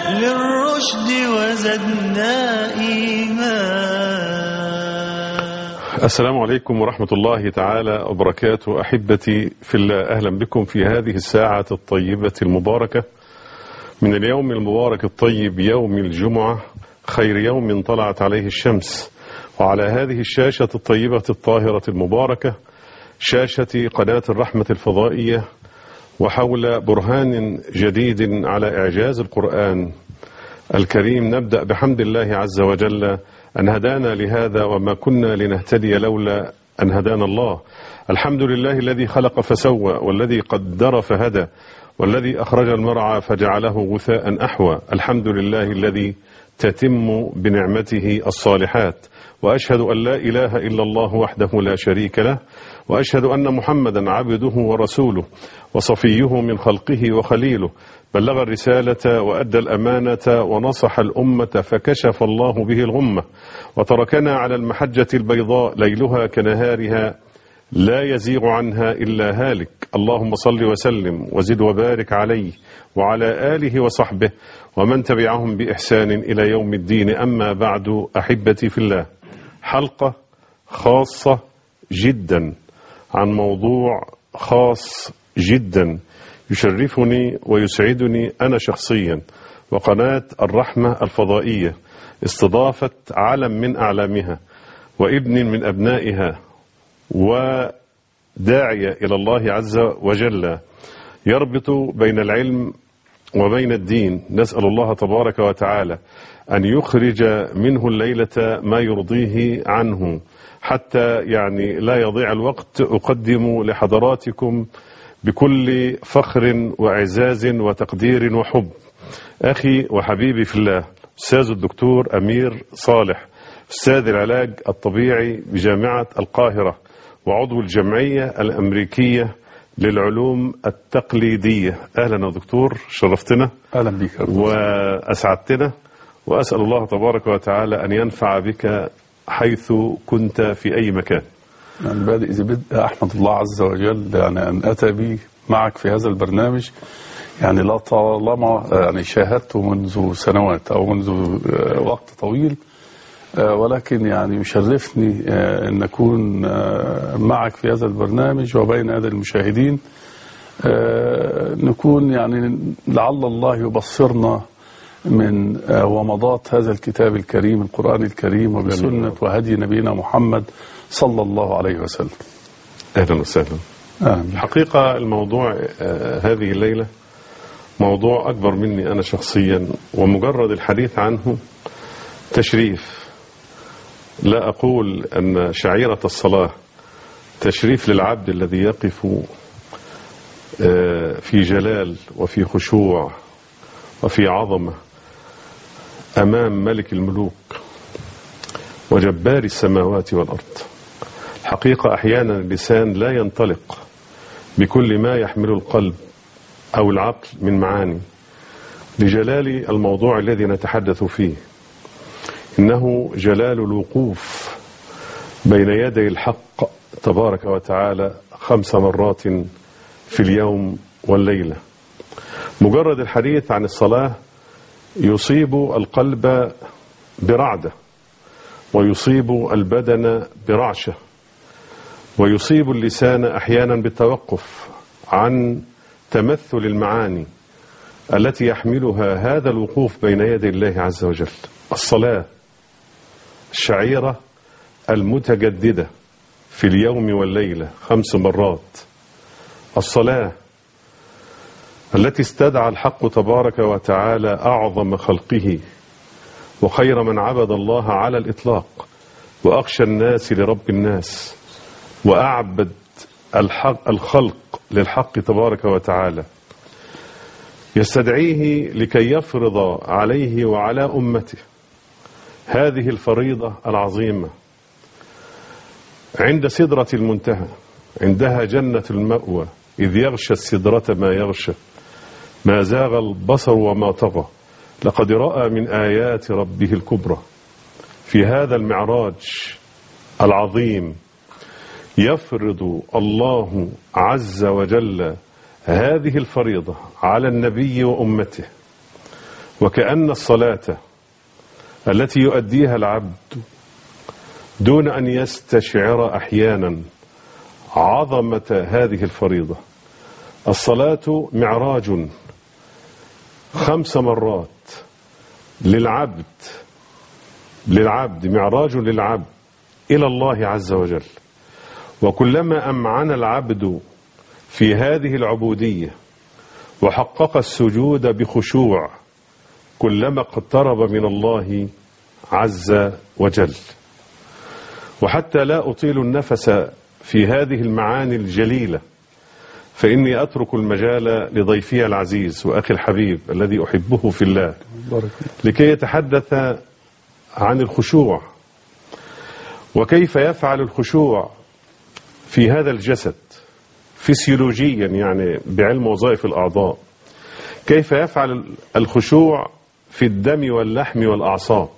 للرشد وزدنا إيمان السلام عليكم ورحمة الله تعالى وبركاته أحبتي في الله أهلا بكم في هذه الساعة الطيبة المباركة من اليوم المبارك الطيب يوم الجمعة خير يوم طلعت عليه الشمس وعلى هذه الشاشة الطيبة الطاهرة المباركة شاشة قناة الرحمة الفضائية وحول برهان جديد على إعجاز القرآن الكريم نبدأ بحمد الله عز وجل أن هدانا لهذا وما كنا لنهتدي لولا أن هدانا الله الحمد لله الذي خلق فسوى والذي قدر فهدى والذي أخرج المرعى فجعله غثاء أحوى الحمد لله الذي تتم بنعمته الصالحات وأشهد أن لا إله إلا الله وحده لا شريك له وأشهد أن محمدا عبده ورسوله وصفيه من خلقه وخليله بلغ الرسالة وأدى الأمانة ونصح الأمة فكشف الله به الغمة وتركنا على المحجة البيضاء ليلها كنهارها لا يزيغ عنها إلا هالك اللهم صل وسلم وزد وبارك عليه وعلى آله وصحبه ومن تبعهم بإحسان إلى يوم الدين أما بعد أحبتي في الله حلقة خاصة جدا عن موضوع خاص جدا يشرفني ويسعدني أنا شخصيا وقناة الرحمة الفضائية استضافت علم من أعلامها وابن من أبنائها وداعية إلى الله عز وجل يربط بين العلم وبين الدين نسأل الله تبارك وتعالى أن يخرج منه الليلة ما يرضيه عنه حتى يعني لا يضيع الوقت أقدم لحضراتكم بكل فخر وإعزاز وتقدير وحب أخي وحبيبي في الله أستاذ الدكتور أمير صالح أستاذ العلاج الطبيعي بجامعة القاهرة وعضو الجمعية الأمريكية للعلوم التقليدية أهلا يا دكتور شرفتنا اهلا بك يا رب. وأسعدتنا وأسأل الله تبارك وتعالى أن ينفع بك حيث كنت في أي مكان يعني بادئ ذي بدء احمد الله عز وجل يعني ان اتى بي معك في هذا البرنامج يعني لا طالما يعني شاهدته منذ سنوات او منذ آه، وقت طويل آه، ولكن يعني يشرفني آه، ان اكون آه، معك في هذا البرنامج وبين هذا المشاهدين آه، نكون يعني لعل الله يبصرنا من آه، ومضات هذا الكتاب الكريم القرآن الكريم وبسنة وهدي نبينا محمد صلى الله عليه وسلم أهلا وسهلا آمين. الحقيقة الموضوع آه، هذه الليلة موضوع أكبر مني أنا شخصيا ومجرد الحديث عنه تشريف لا أقول أن شعيرة الصلاة تشريف للعبد الذي يقف آه، في جلال وفي خشوع وفي عظمة أمام ملك الملوك وجبار السماوات والأرض الحقيقة أحيانا اللسان لا ينطلق بكل ما يحمل القلب أو العقل من معاني لجلال الموضوع الذي نتحدث فيه إنه جلال الوقوف بين يدي الحق تبارك وتعالى خمس مرات في اليوم والليلة مجرد الحديث عن الصلاة يصيب القلب برعدة ويصيب البدن برعشة ويصيب اللسان أحيانا بالتوقف عن تمثل المعاني التي يحملها هذا الوقوف بين يدي الله عز وجل الصلاة الشعيرة المتجددة في اليوم والليلة خمس مرات الصلاة التي استدعى الحق تبارك وتعالى أعظم خلقه وخير من عبد الله على الإطلاق وأخشى الناس لرب الناس وأعبد الحق الخلق للحق تبارك وتعالى يستدعيه لكي يفرض عليه وعلى أمته هذه الفريضة العظيمة عند سدرة المنتهى عندها جنة المأوى إذ يغشى السدرة ما يغشى ما زاغ البصر وما طغى لقد رأى من آيات ربه الكبرى في هذا المعراج العظيم يفرض الله عز وجل هذه الفريضة على النبي وأمته وكأن الصلاة التي يؤديها العبد دون أن يستشعر أحيانا عظمة هذه الفريضة الصلاة معراج خمس مرات للعبد للعبد معراج للعبد إلى الله عز وجل وكلما أمعن العبد في هذه العبودية وحقق السجود بخشوع كلما اقترب من الله عز وجل وحتى لا أطيل النفس في هذه المعاني الجليلة فإني أترك المجال لضيفي العزيز وأخي الحبيب الذي أحبه في الله بارك الله. لكي يتحدث عن الخشوع وكيف يفعل الخشوع في هذا الجسد فسيولوجيا يعني بعلم وظائف الأعضاء كيف يفعل الخشوع في الدم واللحم والأعصاب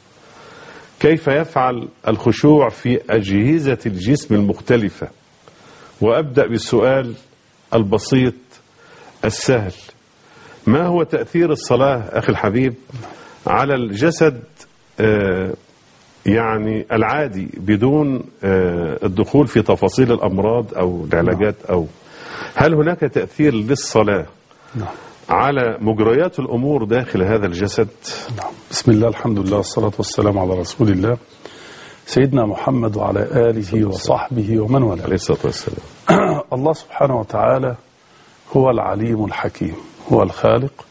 كيف يفعل الخشوع في أجهزة الجسم المختلفة وأبدأ بالسؤال البسيط السهل ما هو تأثير الصلاة أخي الحبيب على الجسد آه، يعني العادي بدون آه، الدخول في تفاصيل الأمراض أو العلاجات أو هل هناك تأثير للصلاة نعم على مجريات الأمور داخل هذا الجسد نعم بسم الله الحمد لله والصلاة والسلام على رسول الله سيدنا محمد وعلى آله وصحبه ومن والاه عليه الصلاة والسلام الله سبحانه وتعالى هو العليم الحكيم هو الخالق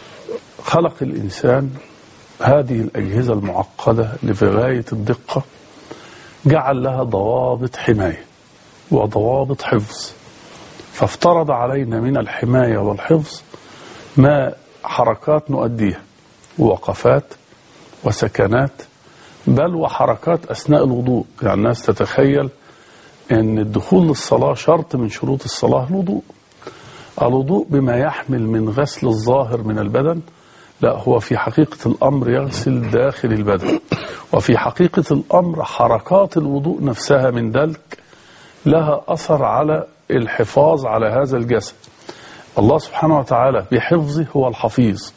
خلق الإنسان هذه الأجهزة المعقدة اللي في غاية الدقة جعل لها ضوابط حماية وضوابط حفظ فافترض علينا من الحماية والحفظ ما حركات نؤديها ووقفات وسكنات بل وحركات أثناء الوضوء يعني الناس تتخيل أن الدخول للصلاة شرط من شروط الصلاة الوضوء الوضوء بما يحمل من غسل الظاهر من البدن لا هو في حقيقة الأمر يغسل داخل البدن وفي حقيقة الأمر حركات الوضوء نفسها من دلك لها أثر على الحفاظ على هذا الجسد الله سبحانه وتعالى بحفظه هو الحفيظ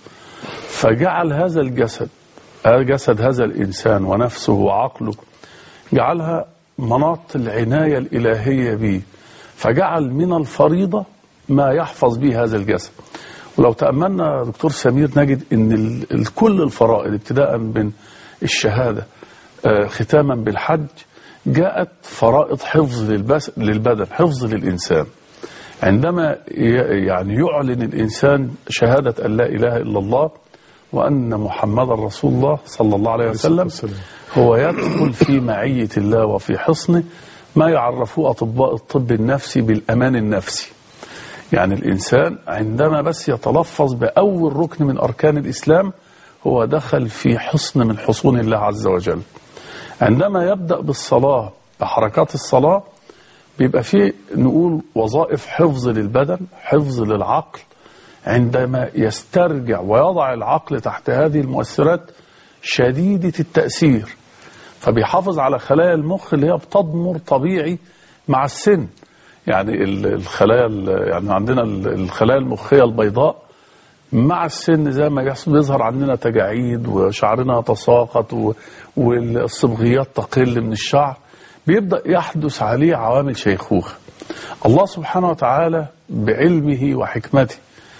فجعل هذا الجسد جسد هذا الإنسان ونفسه وعقله جعلها مناط العناية الإلهية به فجعل من الفريضة ما يحفظ به هذا الجسد ولو تأملنا دكتور سمير نجد أن ال- ال- كل الفرائض ابتداء من الشهادة آه، ختاما بالحج جاءت فرائض حفظ للبس للبدن حفظ للإنسان عندما ي- يعني يعلن الإنسان شهادة أن لا إله إلا الله وأن محمد رسول الله صلى الله عليه وسلم هو يدخل في معية الله وفي حصنه ما يعرفوه أطباء الطب النفسي بالأمان النفسي يعني الإنسان عندما بس يتلفظ بأول ركن من أركان الإسلام هو دخل في حصن من حصون الله عز وجل عندما يبدأ بالصلاة بحركات الصلاة بيبقى فيه نقول وظائف حفظ للبدن حفظ للعقل عندما يسترجع ويضع العقل تحت هذه المؤثرات شديدة التأثير فبيحافظ على خلايا المخ اللي هي بتضمر طبيعي مع السن يعني ال- الخلايا ال- يعني عندنا ال- الخلايا المخية البيضاء مع السن زي ما يحصل بيظهر عندنا تجاعيد وشعرنا يتساقط و- والصبغيات تقل من الشعر بيبدأ يحدث عليه عوامل شيخوخة الله سبحانه وتعالى بعلمه وحكمته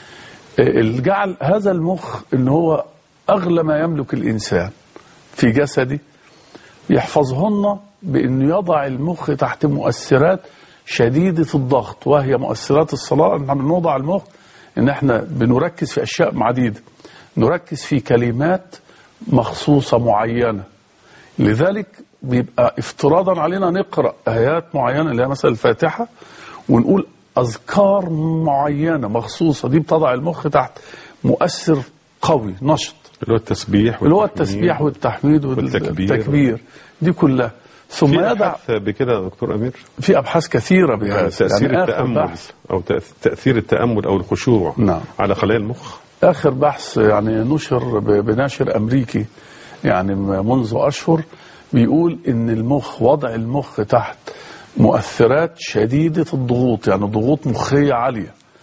اللي جعل هذا المخ ان هو اغلى ما يملك الانسان في جسده يحفظهن بانه يضع المخ تحت مؤثرات شديده الضغط وهي مؤثرات الصلاه ان احنا بنوضع المخ ان احنا بنركز في اشياء عديده نركز في كلمات مخصوصه معينه لذلك بيبقى افتراضا علينا نقرا ايات معينه اللي هي مثلا الفاتحه ونقول اذكار معينه مخصوصه دي بتضع المخ تحت مؤثر قوي نشط اللي هو التسبيح اللي هو والتحميد. التسبيح والتحميد والتكبير. والتكبير دي كلها ثم في يدع أبحاث بكده يا دكتور أمير في ابحاث كثيره يعني بهذا تأثير يعني آخر التأمل بحث أو تأث- تأثير التأمل أو الخشوع نعم. على خلايا المخ آخر بحث يعني نشر ب- بناشر أمريكي يعني م- منذ أشهر بيقول إن المخ وضع المخ تحت مؤثرات شديدة الضغوط يعني ضغوط مخية عالية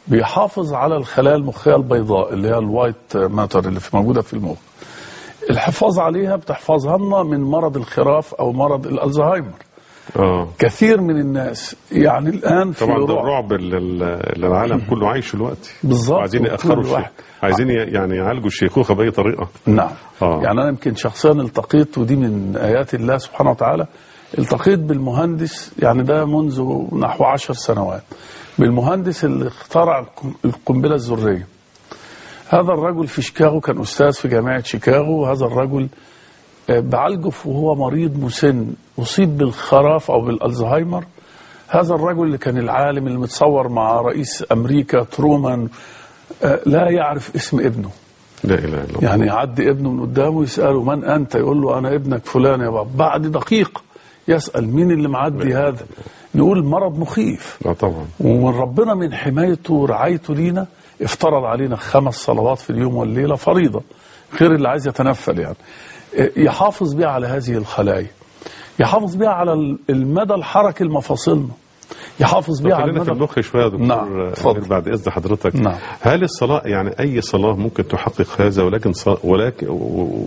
بيحافظ على الخلايا المخيه البيضاء اللي هي الوايت ماتر اللي في موجوده في المخ الحفاظ عليها بتحفظها لنا من مرض الخراف او مرض الالزهايمر اه كثير من الناس يعني الان في طبعا ده رعب. الرعب اللي اللي العالم كله عايشه دلوقتي بالظبط. عايزين وكل ياخروا الشيء واحد. عايزين ي- يعني يعالجوا الشيخوخه باي طريقه نعم آه. يعني انا يمكن شخصيا التقيت ودي من ايات الله سبحانه وتعالى التقيت بالمهندس يعني ده منذ نحو عشر سنوات بالمهندس اللي اخترع القم- القنبله الذريه هذا الرجل في شيكاغو كان استاذ في جامعه شيكاغو وهذا الرجل آه، بعالجه وهو مريض مسن اصيب بالخراف او بالالزهايمر هذا الرجل اللي كان العالم اللي متصور مع رئيس امريكا ترومان آه، لا يعرف اسم ابنه لا اله الا الله يعني يعدي ابنه من قدامه يسأله من أنت يقول له أنا ابنك فلان يا بابا بعد دقيقة يسأل مين اللي معدي هذا نقول مرض مخيف لا طبعا ومن ربنا من حمايته ورعايته لينا افترض علينا خمس صلوات في اليوم والليلة فريضة غير اللي عايز يتنفل يعني يحافظ بها على هذه الخلايا يحافظ بها على المدى الحركي لمفاصلنا يحافظ بها على خلينا في المدى المخ شويه يا دكتور نعم، آه، اتفضل. بعد اذن حضرتك نعم. هل الصلاه يعني اي صلاه ممكن تحقق هذا ولكن ص- ولكن و- و-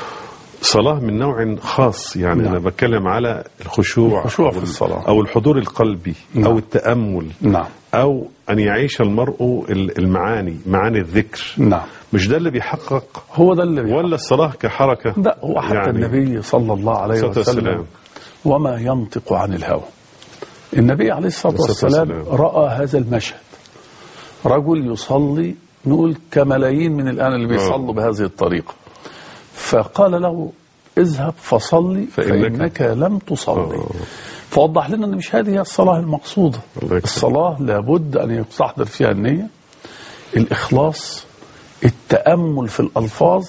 صلاه من نوع خاص يعني نعم. انا بتكلم على الخشوع الخشوع أو في ال- الصلاة. او الحضور القلبي نعم. او التامل نعم او ان يعيش المرء ال- المعاني معاني الذكر نعم مش ده اللي بيحقق هو ده اللي ولا الصلاه كحركه لا هو حتى يعني النبي صلى الله عليه الصلاة وسلم والسلام. وما ينطق عن الهوى النبي عليه الصلاة الصلاة والسلام والسلام. رأى هذا المشهد رجل يصلي نقول كملايين من الآن اللي بيصلوا بهذه الطريقة فقال له اذهب فصلي فإنك- فإنك, لم تصلي آه. فوضح لنا أن مش هذه هي الصلاة المقصودة الله يكرمك. الصلاة لابد أن يستحضر فيها النية الإخلاص التأمل في الألفاظ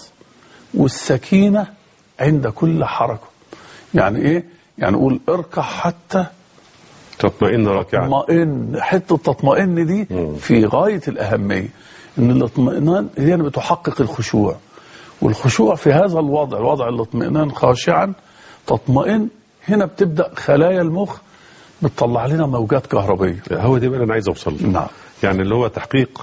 والسكينة عند كل حركة يعني إيه؟ يعني نقول اركع حتى تطمئن راكعا تطمئن حتة تطمئن دي في غاية الأهمية إن الاطمئنان هي اللي بتحقق الخشوع والخشوع في هذا الوضع وضع الاطمئنان خاشعا تطمئن هنا بتبدأ خلايا المخ بتطلع لنا موجات كهربية هو دي بقى اللي انا عايز اوصل له نعم يعني اللي هو تحقيق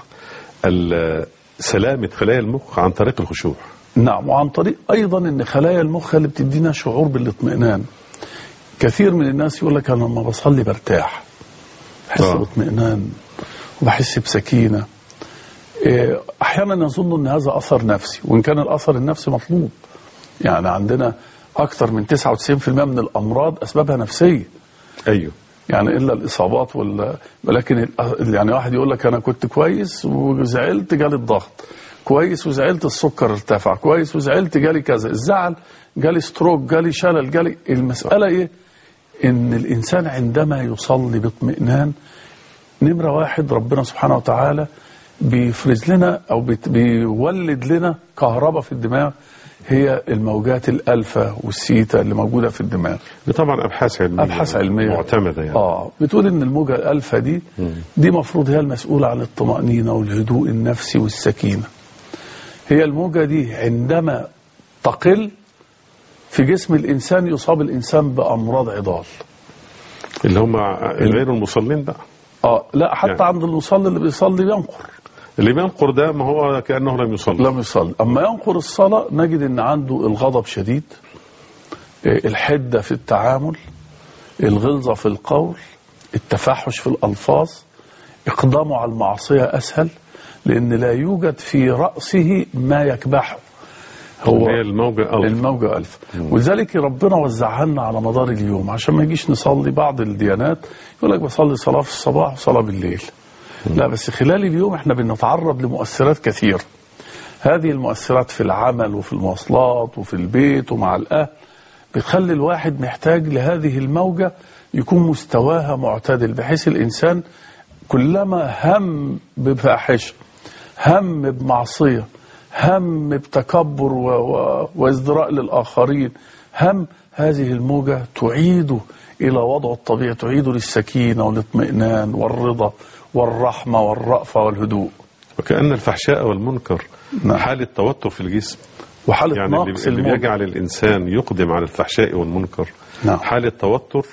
ال- سلامه خلايا المخ عن طريق الخشوع نعم وعن طريق ايضا ان خلايا المخ اللي بتدينا شعور بالاطمئنان كثير من الناس يقول لك انا لما بصلي برتاح بحس آه. باطمئنان وبحس بسكينه إيه، احيانا يظن ان هذا اثر نفسي وان كان الاثر النفسي مطلوب يعني عندنا اكثر من 99% من الامراض اسبابها نفسيه ايوه يعني الا الاصابات ولا ولكن ال- يعني واحد يقول لك انا كنت كويس وزعلت جالي الضغط كويس وزعلت السكر ارتفع كويس وزعلت جالي كذا الزعل جالي ستروك جالي شلل جالي المساله ايه ان الانسان عندما يصلي باطمئنان نمره واحد ربنا سبحانه وتعالى بيفرز لنا او بت- بيولد لنا كهرباء في الدماغ هي الموجات الالفا والسيتا اللي موجوده في الدماغ دي طبعا ابحاث علميه ابحاث علميه معتمده يعني اه بتقول ان الموجه الالفا دي دي مفروض هي المسؤوله عن الطمانينه والهدوء النفسي والسكينه هي الموجه دي عندما تقل في جسم الانسان يصاب الانسان بامراض عضال اللي هم غير المصلين بقى اه لا حتى يعني. عند المصلي اللي بيصلي بينقر اللي بينقر ده ما هو كانه لم يصلي لم يصلي اما ينقر الصلاه نجد ان عنده الغضب شديد آه، الحده في التعامل الغلظه في القول التفحش في الالفاظ اقدامه على المعصيه اسهل لان لا يوجد في راسه ما يكبحه هو اللي هي الموجه الف الموجة ألف ولذلك ربنا وزعها لنا على مدار اليوم عشان ما يجيش نصلي بعض الديانات يقول لك بصلي صلاة في الصباح وصلاة بالليل لا بس خلال اليوم احنا بنتعرض لمؤثرات كثيرة هذه المؤثرات في العمل وفي المواصلات وفي البيت ومع الأهل بتخلي الواحد محتاج لهذه الموجة يكون مستواها معتدل بحيث الإنسان كلما هم بفاحشة هم بمعصية هم بتكبر و... و... وازدراء للآخرين هم هذه الموجة تعيده إلى وضعه الطبيعي تعيده للسكينة والاطمئنان والرضا والرحمة والرأفة والهدوء وكأن الفحشاء والمنكر نعم. حالة توتر في الجسم وحالة يعني اللي, نقص اللي الموجة بيجعل الإنسان يقدم على الفحشاء والمنكر نعم. حالة توتر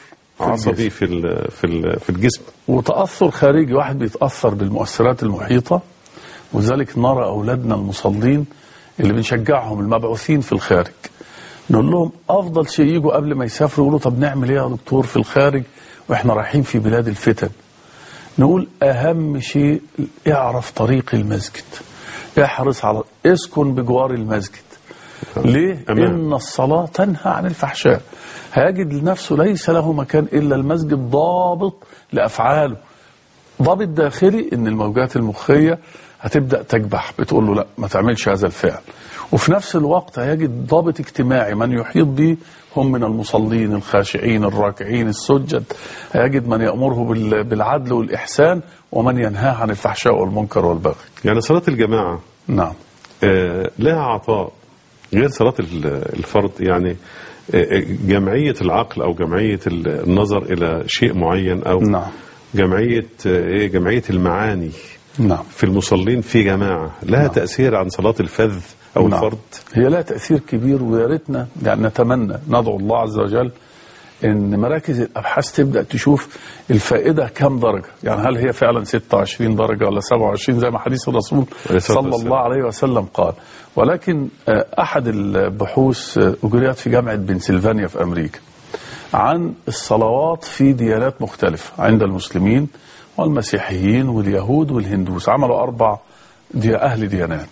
عصبي في ال- في ال- في الجسم وتأثر خارجي واحد بيتأثر بالمؤثرات المحيطة وذلك نرى أولادنا المصلين اللي بنشجعهم المبعوثين في الخارج نقول لهم أفضل شيء يجوا قبل ما يسافروا يقولوا طب نعمل إيه يا دكتور في الخارج وإحنا رايحين في بلاد الفتن نقول أهم شيء اعرف طريق المسجد احرص على اسكن بجوار المسجد ليه؟ أمان. إن الصلاة تنهى عن الفحشاء هيجد لنفسه ليس له مكان إلا المسجد ضابط لأفعاله ضابط داخلي ان الموجات المخيه هتبدا تكبح بتقول له لا ما تعملش هذا الفعل وفي نفس الوقت هيجد ضابط اجتماعي من يحيط به هم من المصلين الخاشعين الراكعين السجد هيجد من يامره بال- بالعدل والاحسان ومن ينهاه عن الفحشاء والمنكر والبغي يعني صلاة الجماعة نعم آه، لها عطاء غير صلاة ال- الفرد يعني آه، جمعية العقل أو جمعية ال- النظر إلى شيء معين أو نعم. جمعية آه، إيه جمعية المعاني نعم في المصلين في جماعة لها تأثير عن صلاة الفذ أو نعم. الفرد هي لها تأثير كبير ويا ريتنا يعني نتمنى ندعو الله عز وجل ان مراكز الابحاث تبدا تشوف الفائده كم درجه يعني هل هي فعلا 26 درجه ولا 27 زي ما حديث الرسول عليه الصلاة صلى والسلام. الله عليه وسلم قال ولكن آه، احد البحوث آه، اجريت في جامعه بنسلفانيا في امريكا عن الصلوات في ديانات مختلفه عند المسلمين والمسيحيين واليهود والهندوس عملوا اربع دي اهل ديانات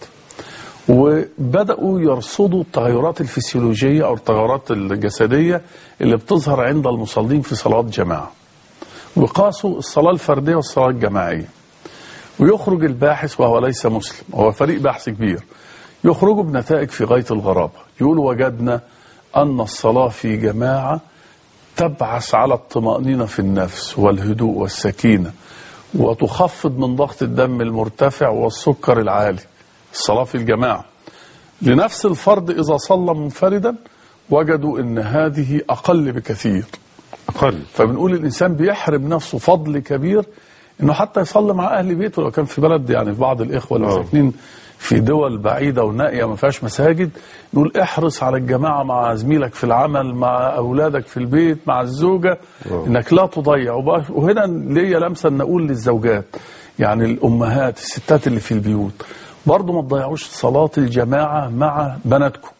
وبدأوا يرصدوا التغيرات الفسيولوجية أو التغيرات الجسدية اللي بتظهر عند المصلين في صلاة جماعة وقاسوا الصلاة الفردية والصلاة الجماعية ويخرج الباحث وهو ليس مسلم هو فريق بحث كبير يخرجوا بنتائج في غاية الغرابة يقول وجدنا أن الصلاة في جماعة تبعث على الطمأنينة في النفس والهدوء والسكينة وتخفض من ضغط الدم المرتفع والسكر العالي الصلاة في الجماعة لنفس الفرد إذا صلى منفردا وجدوا أن هذه أقل بكثير أقل فبنقول الإنسان بيحرم نفسه فضل كبير أنه حتى يصلي مع أهل بيته لو كان في بلد يعني في بعض الإخوة اللي آه. ساكنين في دول بعيدة ونائية ما فيهاش مساجد نقول احرص على الجماعة مع زميلك في العمل مع أولادك في البيت مع الزوجة آه. إنك لا تضيع وبقى- وهنا ليا لمسة أن أقول للزوجات يعني الأمهات الستات اللي في البيوت برضو ما تضيعوش صلاة الجماعة مع بناتكم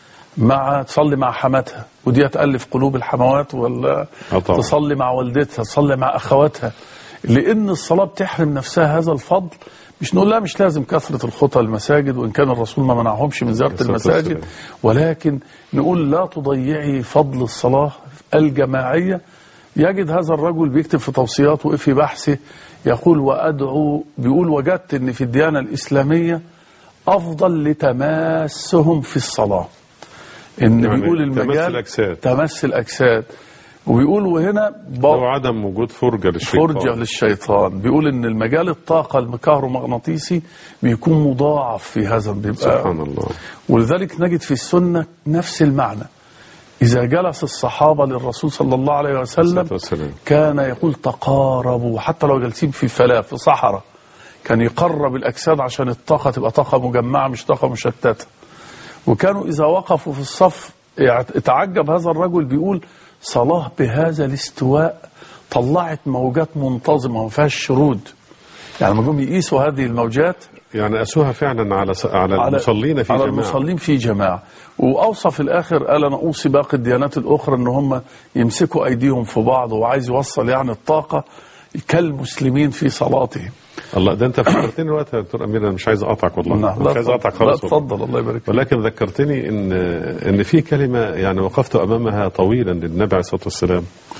مع تصلي مع حماتها ودي تألف قلوب الحموات ولا آه طبعا. تصلي مع والدتها تصلي مع أخواتها لأن الصلاة بتحرم نفسها هذا الفضل مش نقول لا مش لازم كثرة الخطى المساجد وإن كان الرسول ما منعهمش من زيارة الصلاة المساجد والسلام. ولكن نقول لا تضيعي فضل الصلاة الجماعية يجد هذا الرجل بيكتب في توصياته وفي بحثه يقول وأدعو بيقول وجدت أن في الديانة الإسلامية أفضل لتماسهم في الصلاة إن يعني بيقول تمس المجال الأجساد. تمس الأجساد وبيقول وهنا لو ب- عدم وجود فرجة للشيطان فرجة للشيطان بيقول ان المجال الطاقة الكهرومغناطيسي بيكون مضاعف في هذا بيبقى سبحان الله ولذلك نجد في السنة نفس المعنى إذا جلس الصحابة للرسول صلى الله عليه وسلم الصلاة والسلام. كان يقول تقاربوا حتى لو جالسين في فلاة في صحراء كان يقرب الأجساد عشان الطاقة تبقى طاقة مجمعة مش طاقة مشتتة وكانوا إذا وقفوا في الصف يع- اتعجب هذا الرجل بيقول صلاة بهذا الاستواء طلعت موجات منتظمة ما فيهاش شرود يعني لما جم يقيسوا هذه الموجات يعني أسوها فعلا على س- على المصلين في على جماعة المصلين في جماعة وأوصى في الآخر قال أنا أوصي باقي الديانات الأخرى أن هم يمسكوا أيديهم في بعض وعايز يوصل يعني الطاقة كالمسلمين في صلاتهم الله ده انت فكرتني الوقت يا دكتور امير انا مش عايز اقطعك والله نعم. مش عايز اقطعك لا خالص والله. اتفضل الله يبارك فيك ولكن ذكرتني ان ان في كلمه يعني وقفت امامها طويلا للنبي عليه الصلاه والسلام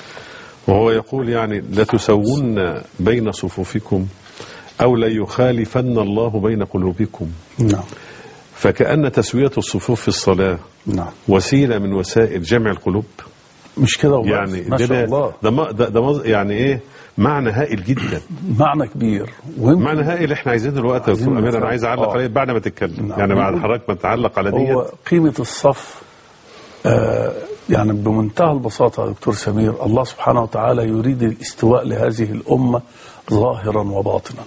وهو يقول يعني لتسون بين صفوفكم او ليخالفن الله بين قلوبكم نعم فكأن تسوية الصفوف في الصلاة نعم وسيلة من وسائل جمع القلوب مش كده وبس يعني ما ده شاء الله ده ما- ده, ده مز- يعني ايه معنى هائل جدا معنى كبير ويمكن معنى هائل احنا عايزين دلوقتي يا عايزين دكتور امير انا نفهم. عايز اعلق آه. عليه بعد ما تتكلم نعم. يعني بعد بيقول- حضرتك ما تعلق على ديت هو قيمة الصف آه يعني بمنتهى البساطة يا دكتور سمير الله سبحانه وتعالى يريد الاستواء لهذه الأمة ظاهرا وباطنا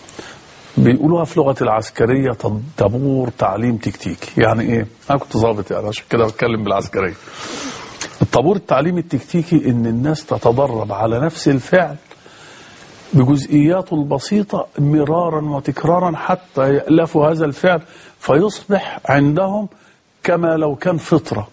بيقولوها في لغة العسكرية تد- تبور تعليم تكتيكي يعني ايه انا كنت ضابط يعني عشان كده بتكلم بالعسكرية الطابور التعليمي التكتيكي ان الناس تتدرب على نفس الفعل بجزئياته البسيطة مرارا وتكرارا حتى يألفوا هذا الفعل فيصبح عندهم كما لو كان فطرة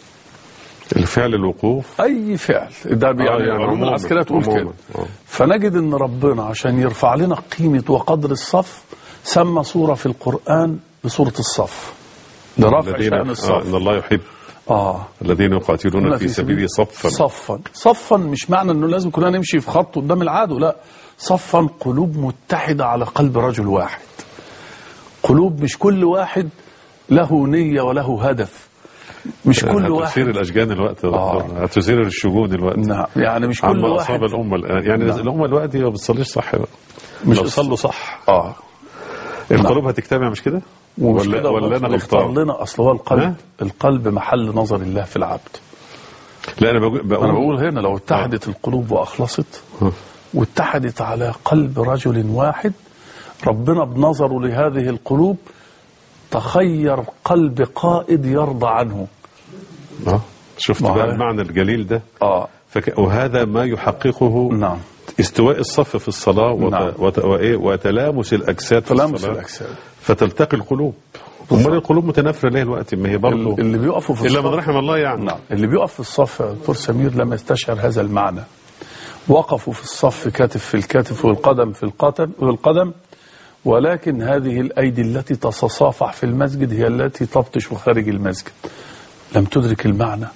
الفعل الوقوف أي فعل ده يعني, يعني العلوم عموماً، العسكرية تقول عموماً، كده آه. فنجد ان ربنا عشان يرفع لنا قيمة وقدر الصف سمى سورة في القرآن بسورة الصف لرفع الذين شأن آه الصف ان الله يحب آه الذين يقاتلون في سبيله صفا صفا صفا مش معنى انه لازم كلنا نمشي في خط قدام العدو لا صفا قلوب متحدة على قلب رجل واحد قلوب مش كل واحد له نية وله هدف مش كل هتثير واحد الاشجان الوقت يا آه. دكتور. هتثير الشجون الوقت نعم يعني مش كل عما اصاب واحد الامه الان يعني نعم. الامه دلوقتي ما بتصليش صح بقى مش لو بتص- صلوا صح اه القلوب هتجتمع مش كده ومش ولا كده ولا انا برضه يختار غلطان لنا اصل هو القلب ها؟ القلب محل نظر الله في العبد لا انا بقول, انا بقول هنا لو اتحدت القلوب واخلصت ها. واتحدت على قلب رجل واحد ربنا بنظره لهذه القلوب تخير قلب قائد يرضى عنه اه شفت ما بقى هي- المعنى الجليل ده اه فك... وهذا ما يحققه نعم استواء الصف في الصلاة وت... نعم. وت... وإيه؟ وتلامس الأجساد في تلامس الصلاة الاجساد فتلتقي القلوب امال القلوب متنافرة ليه الوقت ما هي برضه اللي بيقفوا في إلا من الصف رحم الله يعني نعم اللي بيقف في الصف يا دكتور سمير لما يستشعر هذا المعنى وقفوا في الصف كتف في الكتف والقدم في القدم والقدم ولكن هذه الأيدي التي تتصافح في المسجد هي التي تبطش خارج المسجد لم تدرك المعنى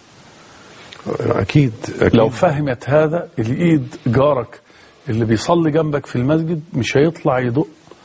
أكيد, أكيد. لو فهمت هذا الإيد جارك اللي بيصلي جنبك في المسجد مش هيطلع يدق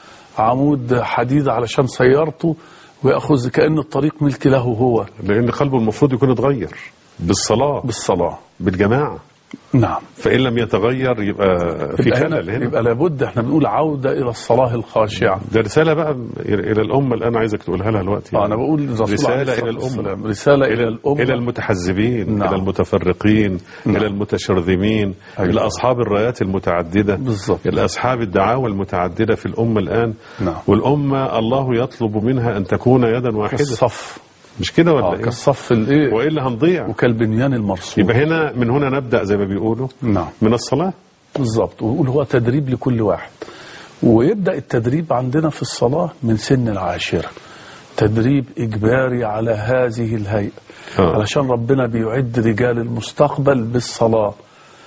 عمود حديد علشان سيارته ويأخذ كأن الطريق ملك له هو لأن قلبه المفروض يكون اتغير بالصلاة بالصلاة بالجماعة نعم فإن لم يتغير يبقى في يبقى, خلل هنا هنا يبقى لابد احنا بنقول عودة إلى الصلاة الخاشعة ده رسالة بقى إلى الأمة الآن عايزك تقولها لها دلوقتي آه، أنا بقول للرسول عليه رسالة الصلاة إلى الأمة والسلام رسالة إلى الأمة إلى المتحزبين نعم. إلى المتفرقين نعم. إلى المتشرذمين أيوة. إلى أصحاب الرايات المتعددة بالظبط. إلى أصحاب الدعاوى المتعددة في الأمة الآن نعم. والأمة الله يطلب منها أن تكون يدا واحدة كالصف مش كده آه ولا إيه؟ كالصف الإيه وإلا هنضيع وكالبنيان المرصود يبقى هنا من هنا نبدأ زي ما بيقولوا نعم من الصلاة بالظبط ويقول هو تدريب لكل واحد ويبدأ التدريب عندنا في الصلاة من سن العاشرة تدريب إجباري على هذه الهيئة آه. علشان ربنا بيعد رجال المستقبل بالصلاة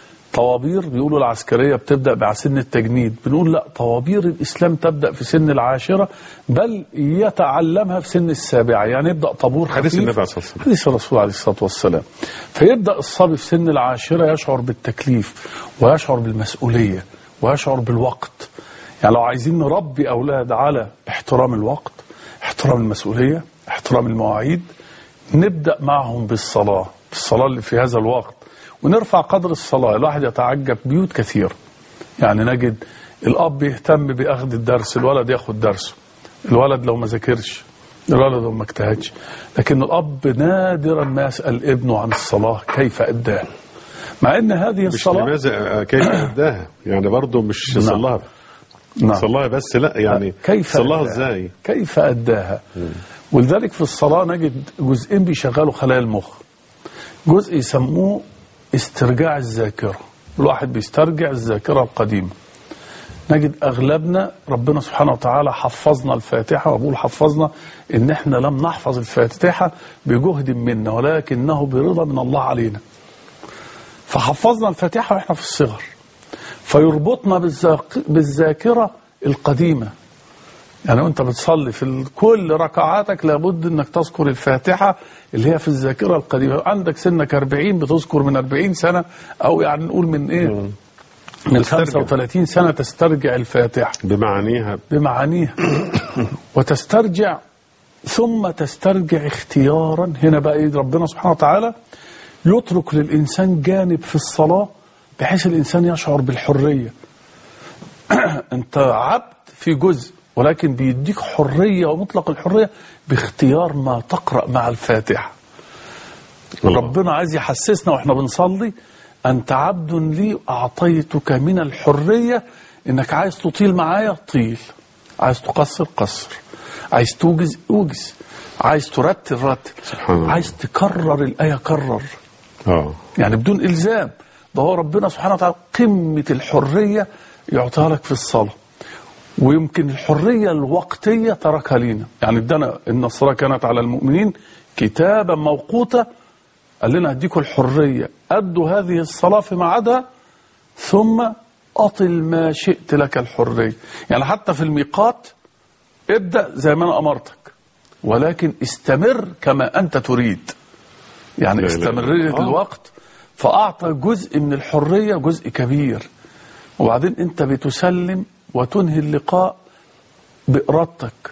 طوابير بيقولوا العسكرية بتبدأ مع سن التجنيد بنقول لا طوابير الإسلام تبدأ في سن العاشرة بل يتعلمها في سن السابعة يعني يبدأ طابور حديث خفيف النبي عليه الصلاة والسلام. حديث الرسول عليه الصلاة والسلام فيبدأ الصبي في سن العاشرة يشعر بالتكليف ويشعر بالمسؤولية ويشعر بالوقت يعني لو عايزين نربي أولاد على احترام الوقت احترام المسؤولية احترام المواعيد نبدأ معهم بالصلاة بالصلاة اللي في هذا الوقت ونرفع قدر الصلاة الواحد يتعجب بيوت كثير يعني نجد الأب يهتم بأخذ الدرس الولد ياخد درسه الولد لو ما ذاكرش الولد لو ما اجتهدش لكن الأب نادرا ما يسأل ابنه عن الصلاة كيف أداها مع أن هذه مش الصلاة لماذا كيف أداها يعني برضه مش نعم. صلاها نعم. صلاها بس لا يعني كيف صلاها أداها؟ ازاي كيف أداها ولذلك في الصلاة نجد جزئين بيشغلوا خلايا المخ جزء يسموه استرجاع الذاكرة الواحد بيسترجع الذاكرة القديمة نجد أغلبنا ربنا سبحانه وتعالى حفظنا الفاتحة وأقول حفظنا إن إحنا لم نحفظ الفاتحة بجهد منا ولكنه برضا من الله علينا فحفظنا الفاتحة وإحنا في الصغر فيربطنا بالذاك- بالذاكرة القديمة يعني وانت بتصلي في ال- كل ركعاتك لابد انك تذكر الفاتحة اللي هي في الذاكرة القديمة عندك سنك 40 بتذكر من 40 سنة او يعني نقول من ايه من تسترجع. 35 سنة تسترجع الفاتحة بمعانيها بمعانيها وتسترجع ثم تسترجع اختيارا هنا بقى إيه ربنا سبحانه وتعالى يترك للإنسان جانب في الصلاة بحيث الإنسان يشعر بالحرية أنت عبد في جزء ولكن بيديك حرية ومطلق الحرية باختيار ما تقرأ مع الفاتحة الله. ربنا عايز يحسسنا واحنا بنصلي أنت عبد لي أعطيتك من الحرية إنك عايز تطيل معايا طيل عايز تقصر قصر عايز توجز اوجز عايز ترتل رتل سبحان الله. عايز تكرر الآية كرر اه يعني بدون إلزام ده هو ربنا سبحانه وتعالى قمة الحرية يعطيها لك في الصلاة ويمكن الحرية الوقتية تركها لينا يعني ادانا إن الصلاة كانت على المؤمنين كتابا موقوتا قال لنا هديكم الحرية أدوا هذه الصلاة في ميعادها ثم أطل ما شئت لك الحرية يعني حتى في الميقات ابدأ زي ما أنا أمرتك ولكن استمر كما أنت تريد يعني لا، لا. استمرارية آه. الوقت فأعطى جزء من الحرية جزء كبير وبعدين أنت بتسلم وتنهي اللقاء بإرادتك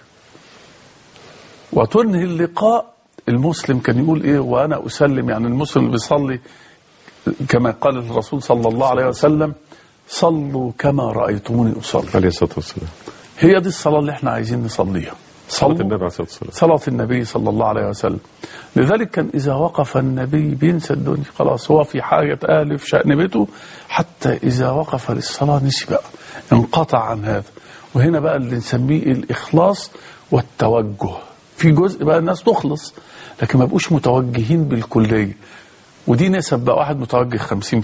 وتنهي اللقاء المسلم كان يقول إيه وأنا أسلم يعني المسلم اللي بيصلي كما قال الرسول صلى الله عليه وسلم صلوا كما رأيتموني أصلي عليه الصلاه والسلام هي دي الصلاة اللي احنا عايزين نصليها صلاه صلوا النبي عليه الصلاه والسلام صلاة النبي صلى الله عليه وسلم لذلك كان إذا وقف النبي بينسى الدنيا خلاص هو في حاجة أهل في شأن بيته حتى إذا وقف للصلاة نسي بقى انقطع عن هذا وهنا بقى اللي نسميه الإخلاص والتوجه في جزء بقى الناس تخلص لكن ما بقوش متوجهين بالكلية ودي نسب بقى واحد متوجه 50%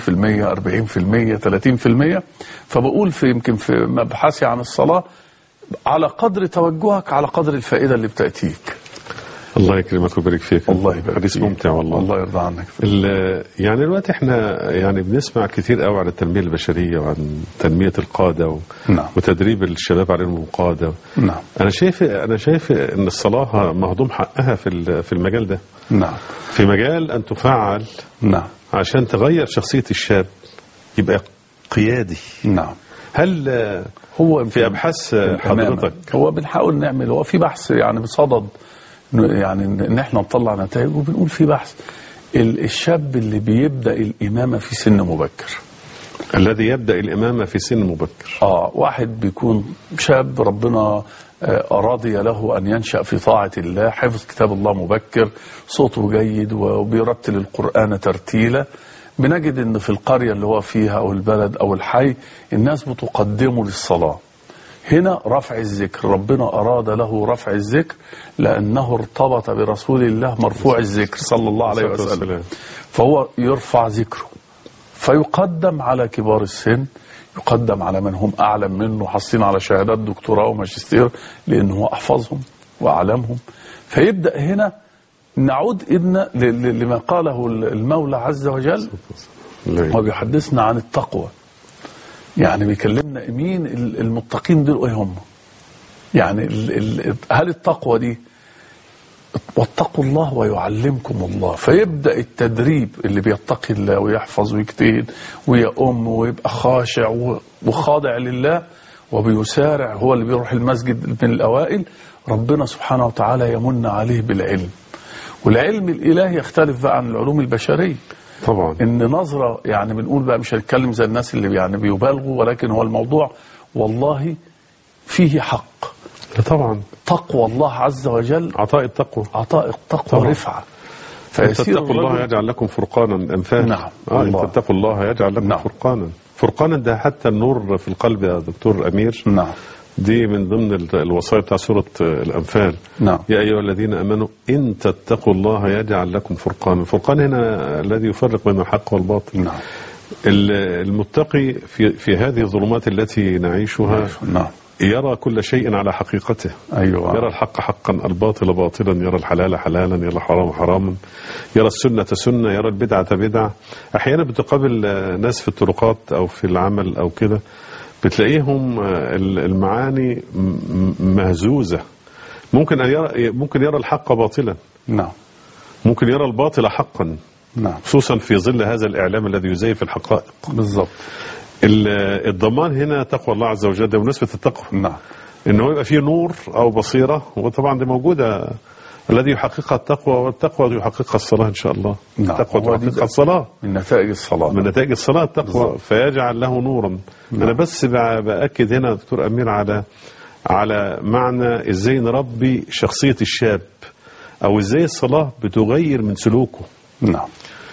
40% 30% فبقول في يمكن في مبحثي عن الصلاة على قدر توجهك على قدر الفائدة اللي بتأتيك الله يكرمك ويبارك فيك الله يبارك حديث فيك. ممتع والله الله يرضى عنك ال- يعني دلوقتي احنا يعني بنسمع كتير قوي عن التنميه البشريه وعن تنميه القاده و... نعم. وتدريب الشباب على علم القاده نعم انا شايف انا شايف ان الصلاه مهضوم حقها في ال- في المجال ده نعم في مجال ان تفعل نعم عشان تغير شخصيه الشاب يبقى قيادي نعم هل آه، هو في ابحاث آه، الأمانة. حضرتك هو بنحاول نعمل هو في بحث يعني بصدد إنه يعني ان احنا نطلع نتائج وبنقول في بحث ال- الشاب اللي بيبدا الامامه في سن مبكر الذي يبدا الامامه في سن مبكر اه واحد بيكون شاب ربنا آه، رضي له ان ينشا في طاعه الله حفظ كتاب الله مبكر صوته جيد وبيرتل القران ترتيلا بنجد ان في القريه اللي هو فيها او البلد او الحي الناس بتقدمه للصلاه هنا رفع الذكر ربنا أراد له رفع الذكر لأنه ارتبط برسول الله مرفوع الذكر صلى الله عليه الصلاة وسلم والسلام. فهو يرفع ذكره فيقدم على كبار السن يقدم على من هم أعلم منه حاصلين على شهادات دكتوراه وماجستير لأنه هو أحفظهم وأعلمهم فيبدأ هنا نعود إذن ل- ل- لما قاله المولى عز وجل لا. هو بيحدثنا عن التقوى يعني بيكلمنا مين ال- المتقين دول ايه هم يعني ال ال هل التقوى دي واتقوا الله ويعلمكم الله فيبدا التدريب اللي بيتقي الله ويحفظ ويجتهد ويؤم ويبقى خاشع و- وخاضع لله وبيسارع هو اللي بيروح المسجد من الاوائل ربنا سبحانه وتعالى يمن عليه بالعلم والعلم الالهي يختلف بقى عن العلوم البشريه طبعا ان نظره يعني بنقول بقى مش هنتكلم زي الناس اللي يعني بيبالغوا ولكن هو الموضوع والله فيه حق لا طبعا تقوى الله عز وجل عطاء التقوى عطاء التقوى طبعا. رفعه إن فيسير تتقوا الله الرجل- يجعل لكم فرقانا الأنفال نعم. آه إن الله. تتقوا الله يجعل لكم نعم. فرقانا فرقانا ده حتى النور في القلب يا دكتور أمير نعم دي من ضمن ال- الوصايا بتاع سورة آه، الأنفال نعم يا أيها الذين آمنوا إن تتقوا الله يجعل لكم فرقانا الفرقان هنا الذي يفرق بين الحق والباطل نعم ال- المتقي في, في هذه الظلمات التي نعيشها نعم يرى كل شيء على حقيقته ايوه يرى الحق حقا الباطل باطلا يرى الحلال حلالا يرى الحرام حراما يرى السنة سنة يرى البدعة بدعة أحيانا بتقابل آه، ناس في الطرقات أو في العمل أو كده بتلاقيهم آه، ال- المعاني م- م- مهزوزة ممكن أن يرى ممكن يرى الحق باطلا نعم ممكن يرى الباطل حقا نعم خصوصا في ظل هذا الإعلام الذي يزيف الحقائق بالضبط ال- الضمان هنا تقوى الله عز وجل ده بمناسبة التقوى نعم ان هو يبقى فيه نور او بصيره وطبعا دي موجوده الذي يحققها التقوى والتقوى يحققها الصلاه ان شاء الله نعم. التقوى هو دي تحققها بقى. الصلاه من نتائج الصلاه من نتائج الصلاه التقوى بالظبط. فيجعل له نورا انا بس بع- باكد هنا دكتور امير على على معنى ازاي نربي شخصيه الشاب او ازاي الصلاه بتغير من سلوكه نعم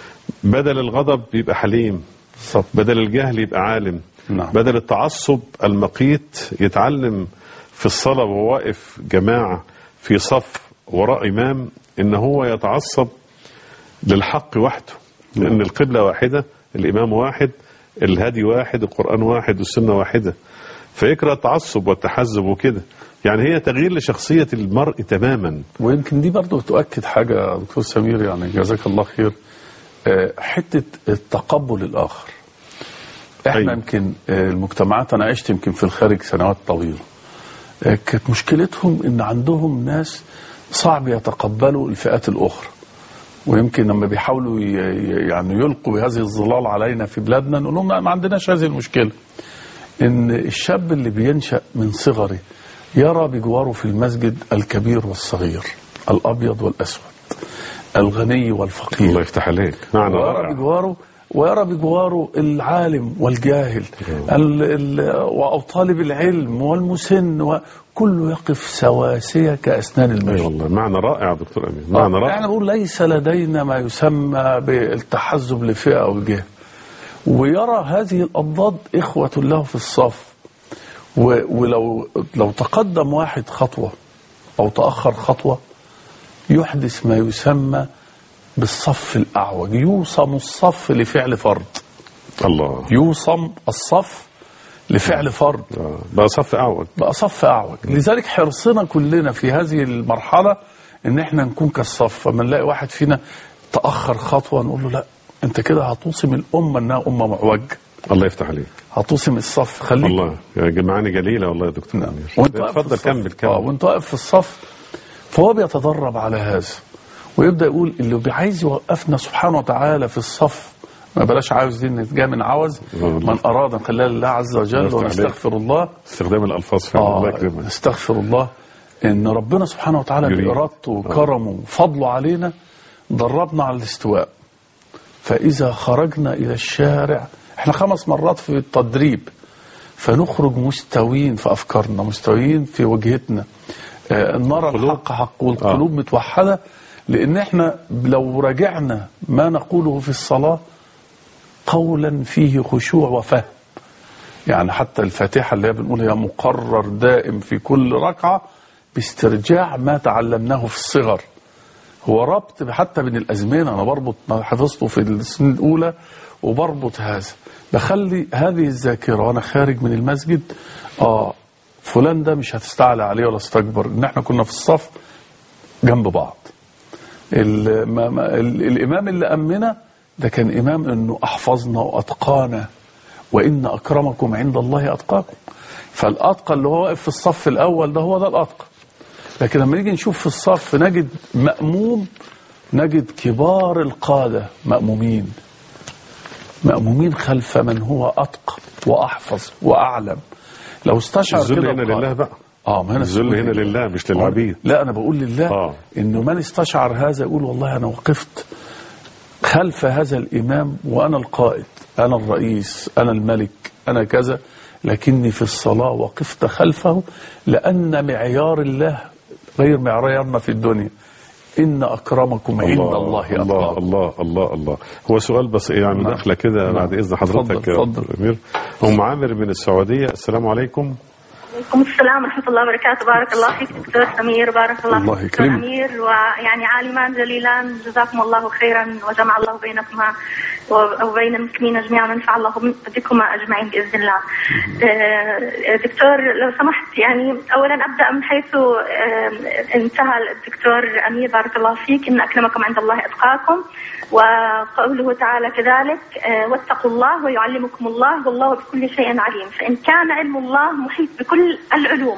بدل الغضب يبقى حليم بالضبط بدل الجهل يبقى عالم نعم. بدل التعصب المقيت يتعلم في الصلاة وهو واقف جماعة في صف وراء إمام إن هو يتعصب للحق وحده لأن القبلة واحدة الإمام واحد الهدي واحد القرآن واحد والسنة واحدة فيكره التعصب والتحزب وكده يعني هي تغيير لشخصية المرء تماما ويمكن دي برضه تؤكد حاجة يا دكتور سمير يعني جزاك الله خير آه، حتة التقبل الآخر احنا أيوة. يمكن آه، المجتمعات أنا عشت يمكن في الخارج سنوات طويلة آه، كانت مشكلتهم إن عندهم ناس صعب يتقبلوا الفئات الأخرى ويمكن لما بيحاولوا ي- ي- يعني يلقوا بهذه الظلال علينا في بلادنا نقول لهم لا ما عندناش هذه المشكلة ان الشاب اللي بينشأ من صغره يرى بجواره في المسجد الكبير والصغير الابيض والاسود الغني الله والفقير يفتح عليك معنى ويرى رائع بجواره ويرى بجواره العالم والجاهل ال ال او طالب العلم والمسن وكله يقف سواسية كأسنان اي المجد والله معنى رائع دكتور امين معنى آه، رائع احنا بنقول ليس لدينا ما يسمى بالتحزب لفئه او جهه ويرى هذه الاضداد اخوه له في الصف و- ولو لو تقدم واحد خطوه او تاخر خطوه يحدث ما يسمى بالصف الاعوج يوصم الصف لفعل فرض الله يوصم الصف لفعل فرض آه، بقى صف اعوج بقى صف اعوج لذلك حرصنا كلنا في هذه المرحله ان احنا نكون كالصف فما نلاقي واحد فينا تاخر خطوه نقول له لا انت كده هتوصم الامه انها امه معوج الله يفتح عليك هتوصم الصف خليك والله يا جمعاني جليله والله يا دكتور نعم. امير وانت واقف في اتفضل الصف. كمل اه كمل وانت واقف في الصف فهو بيتدرب على هذا ويبدا يقول اللي عايز يوقفنا سبحانه وتعالى في الصف ما بلاش عاوز دي ان جاء من عوز والله. من اراد ان خلال الله عز وجل يفتح عليك. ونستغفر الله استخدام الالفاظ فعلا الله آه يكرمك نستغفر الله ان ربنا سبحانه وتعالى يريد. بارادته وكرمه وفضله علينا دربنا على الاستواء فاذا خرجنا الى الشارع احنا خمس مرات في التدريب فنخرج مستويين في افكارنا مستويين في وجهتنا آه، نرى القلوب. الحق حق والقلوب متوحده لان احنا لو راجعنا ما نقوله في الصلاه قولا فيه خشوع وفهم يعني حتى الفاتحة اللي هي بنقول هي مقرر دائم في كل ركعة باسترجاع ما تعلمناه في الصغر هو ربط حتى بين الأزمنة أنا بربط ما حفظته في السنين الأولى وبربط هذا بخلي هذه الذاكرة وأنا خارج من المسجد آه فلان ده مش هتستعلى عليه ولا استكبر إن إحنا كنا في الصف جنب بعض ال- ما ما ال- الإمام اللي أمنا ده كان إمام إنه أحفظنا وأتقانا وإن أكرمكم عند الله أتقاكم فالأتقى اللي هو واقف في الصف الأول ده هو ده الأتقى لكن لما نيجي نشوف في الصف نجد مأموم نجد كبار القادة مأمومين مأمومين خلف من هو أتقى وأحفظ وأعلم لو استشعر الذل كده هنا القائد- لله بقى اه ما هنا الذل هنا السجود. لله مش للعبيد لا انا بقول لله آه. انه من استشعر هذا يقول والله انا وقفت خلف هذا الامام وانا القائد انا الرئيس انا الملك انا كذا لكني في الصلاه وقفت خلفه لان معيار الله غير معيارنا في الدنيا ان اكرمكم عند الله الله اتقاكم الله الله الله هو سؤال بس يعني نعم. داخله كده نعم. بعد اذن حضرتك اتفضل، يا اتفضل. دكتور امير ام عامر من السعوديه السلام عليكم عليكم السلام ورحمة الله وبركاته بارك الله فيك دكتور سمير بارك الله, الله فيك دكتور يكرمك. أمير ويعني عالمان جليلان جزاكم الله خيرا وجمع الله بينكما وبين المسلمين جميعا ونفع الله بكما أجمعين بإذن الله آه، دكتور لو سمحت يعني أولا أبدأ من حيث آه، انتهى الدكتور أمير بارك الله فيك إن أكرمكم عند الله أتقاكم وقوله تعالى كذلك آه، واتقوا الله ويعلمكم الله والله بكل شيء عليم فإن كان علم الله محيط بكل العلوم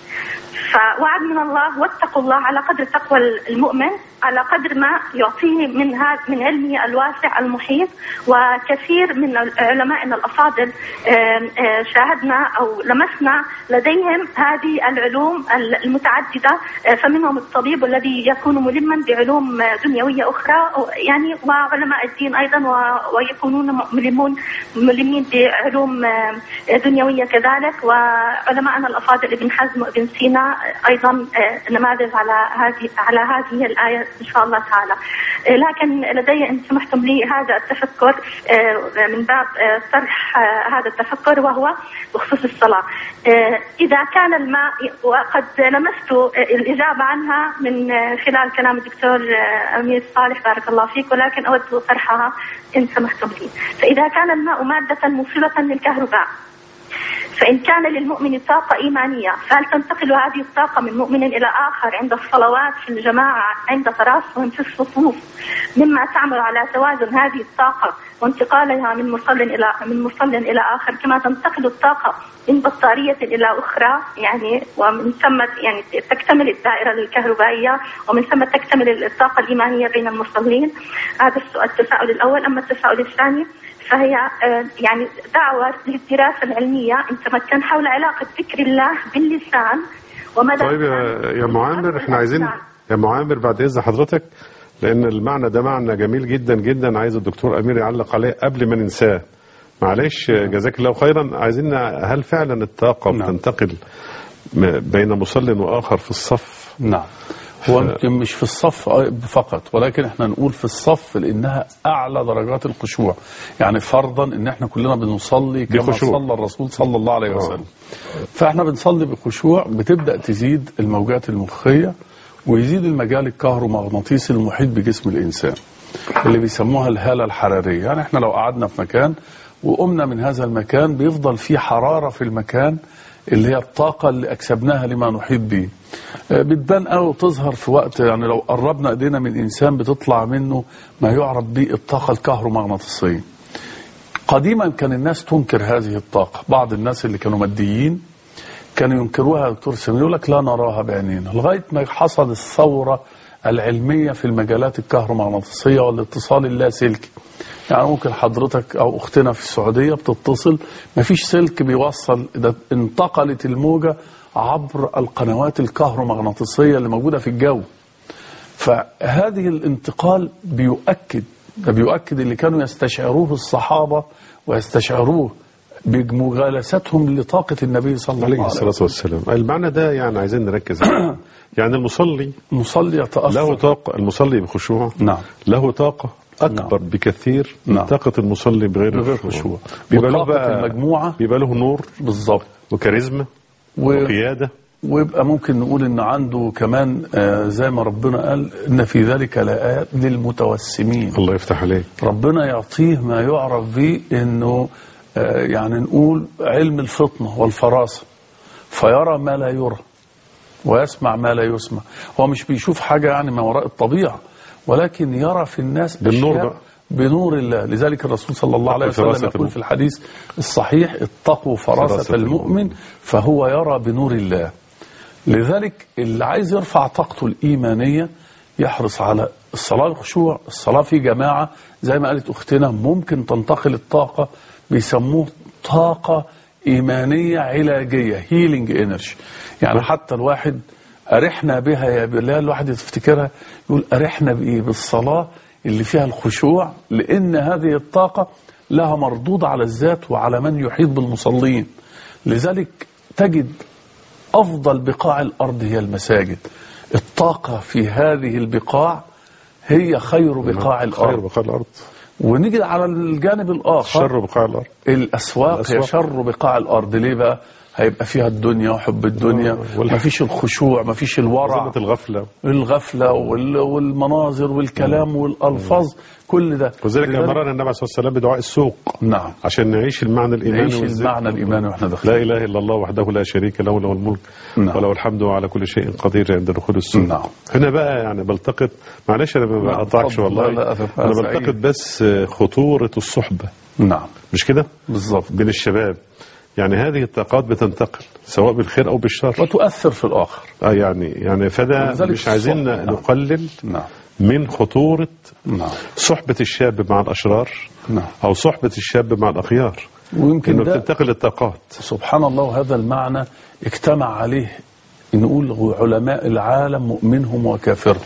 فوعد من الله واتقوا الله على قدر تقوى المؤمن على قدر ما يعطيه من هذا من علمه الواسع المحيط وكثير من علمائنا الافاضل آم، آه، شاهدنا او لمسنا لديهم هذه العلوم المتعدده آه، فمنهم الطبيب الذي يكون ملما بعلوم آه، دنيويه اخرى أو- يعني وعلماء الدين ايضا و- ويكونون ملمون ملمين بعلوم آه، دنيويه كذلك وعلمائنا الافاضل ابن حزم وابن سينا عندنا ايضا آه، نماذج على هذه على هذه الايه ان شاء الله تعالى آه، لكن لدي ان سمحتم لي هذا التفكر آه، من باب آه، طرح آه، هذا التفكر وهو بخصوص الصلاه آه، اذا كان الماء وقد لمست آه، الاجابه عنها من آه، خلال كلام الدكتور آه، امير صالح بارك الله فيك ولكن اود طرحها ان سمحتم لي فاذا كان الماء ماده موصله للكهرباء فإن كان للمؤمن طاقة إيمانية فهل تنتقل هذه الطاقة من مؤمن إلى آخر عند الصلوات في الجماعة عند تراصهم في الصفوف مما تعمل على توازن هذه الطاقة وانتقالها من مصل إلى من مصل إلى آخر كما تنتقل الطاقة من بطارية إلى أخرى يعني ومن ثم يعني تكتمل الدائرة الكهربائية ومن ثم تكتمل الطاقة الإيمانية بين المصلين هذا السؤال التساؤل الأول أما التساؤل الثاني فهي آه، يعني دعوة للدراسة العلمية إن تمكن حول علاقة ذكر الله باللسان ومدى طيب يا يا معامر احنا عايزين يا معامر بعد اذن حضرتك لان المعنى ده معنى جميل جدا جدا عايز الدكتور امير يعلق عليه قبل ما ننساه معلش جزاك الله خيرا عايزين هل فعلا الطاقه نعم. بتنتقل م- بين مصل واخر في الصف نعم هو يمكن مش في الصف فقط ولكن احنا نقول في الصف لانها اعلى درجات الخشوع يعني فرضا ان احنا كلنا بنصلي كما بخشوع. صلى الرسول صلى الله عليه وسلم فاحنا بنصلي بخشوع بتبدا تزيد الموجات المخيه ويزيد المجال الكهرومغناطيسي المحيط بجسم الانسان اللي بيسموها الهاله الحراريه يعني احنا لو قعدنا في مكان وقمنا من هذا المكان بيفضل في حراره في المكان اللي هي الطاقة اللي أكسبناها لما نحيط به آه، بتبان قوي وتظهر في وقت يعني لو قربنا ايدينا من انسان بتطلع منه ما يعرف به الطاقة الكهرومغناطيسية قديما كان الناس تنكر هذه الطاقة بعض الناس اللي كانوا ماديين كانوا ينكروها يا دكتور سمير يقول لك لا نراها بعينينا لغاية ما حصل الثورة العلمية في المجالات الكهرومغناطيسية والاتصال اللاسلكي يعني ممكن حضرتك او اختنا في السعوديه بتتصل مفيش سلك بيوصل اذا انتقلت الموجه عبر القنوات الكهرومغناطيسيه اللي موجوده في الجو فهذه الانتقال بيؤكد ده بيؤكد اللي كانوا يستشعروه الصحابه ويستشعروه بمجالستهم لطاقه النبي صلى الله عليه عليه الصلاه وسلم والسلام المعنى ده يعني عايزين نركز عليه يعني المصلي المصلي يتاثر له طاقه المصلي بخشوع نعم له طاقه اكبر بكثير من نعم. طاقه المصلي بغير بغير الخشوع خشوع. بيبقى له وطاقة بقى المجموعة بيبقى له نور بالظبط وكاريزما و... وقياده ويبقى ممكن نقول ان عنده كمان آه، زي ما ربنا قال ان في ذلك لآيات للمتوسمين الله يفتح عليك ربنا يعطيه ما يعرف به انه آه، يعني نقول علم الفطنه والفراسه فيرى ما لا يرى ويسمع ما لا يسمع هو مش بيشوف حاجه يعني ما وراء الطبيعه ولكن يرى في الناس بالنور أشياء بقى. بنور الله لذلك الرسول صلى الله عليه فراسة وسلم يقول المؤمن. في الحديث الصحيح اتقوا فراسة, فراسة المؤمن فهو يرى بنور الله لذلك اللي عايز يرفع طاقته الإيمانية يحرص على الصلاة الخشوع الصلاة في جماعة زي ما قالت أختنا ممكن تنتقل الطاقة بيسموه طاقة إيمانية علاجية هيلينج انرجي يعني حتى الواحد أرحنا بها يا بلال الواحد يفتكرها يقول أرحنا بإيه بالصلاة اللي فيها الخشوع لأن هذه الطاقة لها مردود على الذات وعلى من يحيط بالمصلين لذلك تجد أفضل بقاع الأرض هي المساجد الطاقة في هذه البقاع هي خير بقاع خير الأرض بقاع الارض ونيجي على الجانب الآخر شر بقاع الارض الأسواق, الأسواق. هي شر بقاع الأرض ليه بقى هيبقى فيها الدنيا وحب الدنيا والح- مفيش الخشوع مفيش الورع زمة الغفله الغفلة وال- والمناظر والكلام والألفاظ كل ده وذلك لذلك- امرنا النبي عليه الصلاه والسلام بدعاء السوق نعم عشان نعيش المعنى الايماني نعيش والذكر. المعنى الإيماني وإحنا داخلين لا اله الا الله وحده لا شريك له له الملك نعم. وله الحمد وعلى كل شيء قدير عند دخول السوق نعم. هنا بقى يعني بلتقط معلش انا ما نعم، بقطعكش اتفضل. والله لا، لا، أسف. انا أنا بلتقط سعيد. بس خطوره الصحبه نعم مش كده بالظبط بين الشباب يعني هذه الطاقات بتنتقل سواء بالخير او بالشر وتؤثر في الآخر اه يعني يعني فده ولذلك مش عايزين الصحبة، نعم. نقلل نعم من خطوره نعم صحبه الشاب مع الاشرار نعم او صحبه الشاب مع الاخيار ويمكن انه ده بتنتقل الطاقات سبحان الله هذا المعنى اجتمع عليه نقول علماء العالم مؤمنهم وكافرهم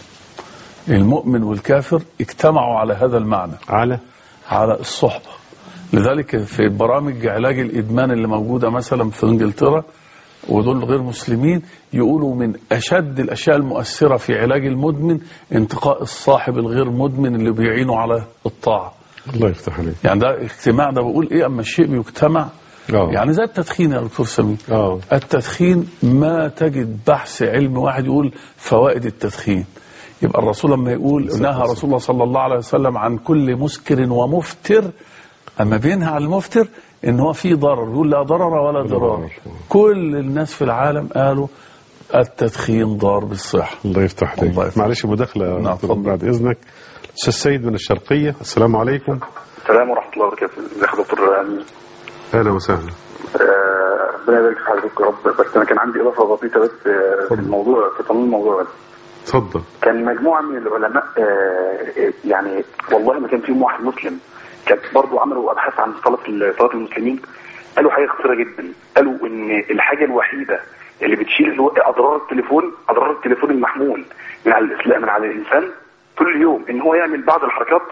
المؤمن والكافر اجتمعوا على هذا المعنى على على الصحبة لذلك في برامج علاج الإدمان اللي موجودة مثلا في إنجلترا ودول غير مسلمين يقولوا من أشد الأشياء المؤثرة في علاج المدمن انتقاء الصاحب الغير مدمن اللي بيعينه على الطاعة الله يفتح عليك يعني ده اجتماع ده بقول ايه اما الشيء بيجتمع آه. يعني زي التدخين يا دكتور سمير آه. التدخين ما تجد بحث علمي واحد يقول فوائد التدخين يبقى الرسول لما يقول نهى رسول الله صلى الله عليه وسلم عن كل مسكر ومفتر اما بينهى عن المفتر ان هو فيه ضرر يقول لا ضرر ولا ضرار ضرر. كل الناس في العالم قالوا التدخين ضار بالصحه الله يفتح عليك الله يفتح. معلش مداخلة يا نعم، دكتور اتفضل. بعد إذنك أستاذ سيد من الشرقية السلام عليكم السلام ورحمة الله وبركاته ازيك يا دكتور أمين أهلا وسهلا آه، ربنا يبارك في حضرتك يا رب بس أنا كان عندي إضافة بسيطة بس آه، في الموضوع في تمام الموضوع بس اتفضل كان مجموعة من العلماء آه، يعني والله ما كان فيهم واحد مسلم كان برضو عملوا أبحاث عن صلاة ال- صلاة المسلمين قالوا حاجة خطيرة جدا قالوا إن الحاجة الوحيدة اللي بتشيل اللي هو أضرار التليفون أضرار التليفون المحمول من على الإسلام من على الإنسان طول اليوم إن هو يعمل بعض الحركات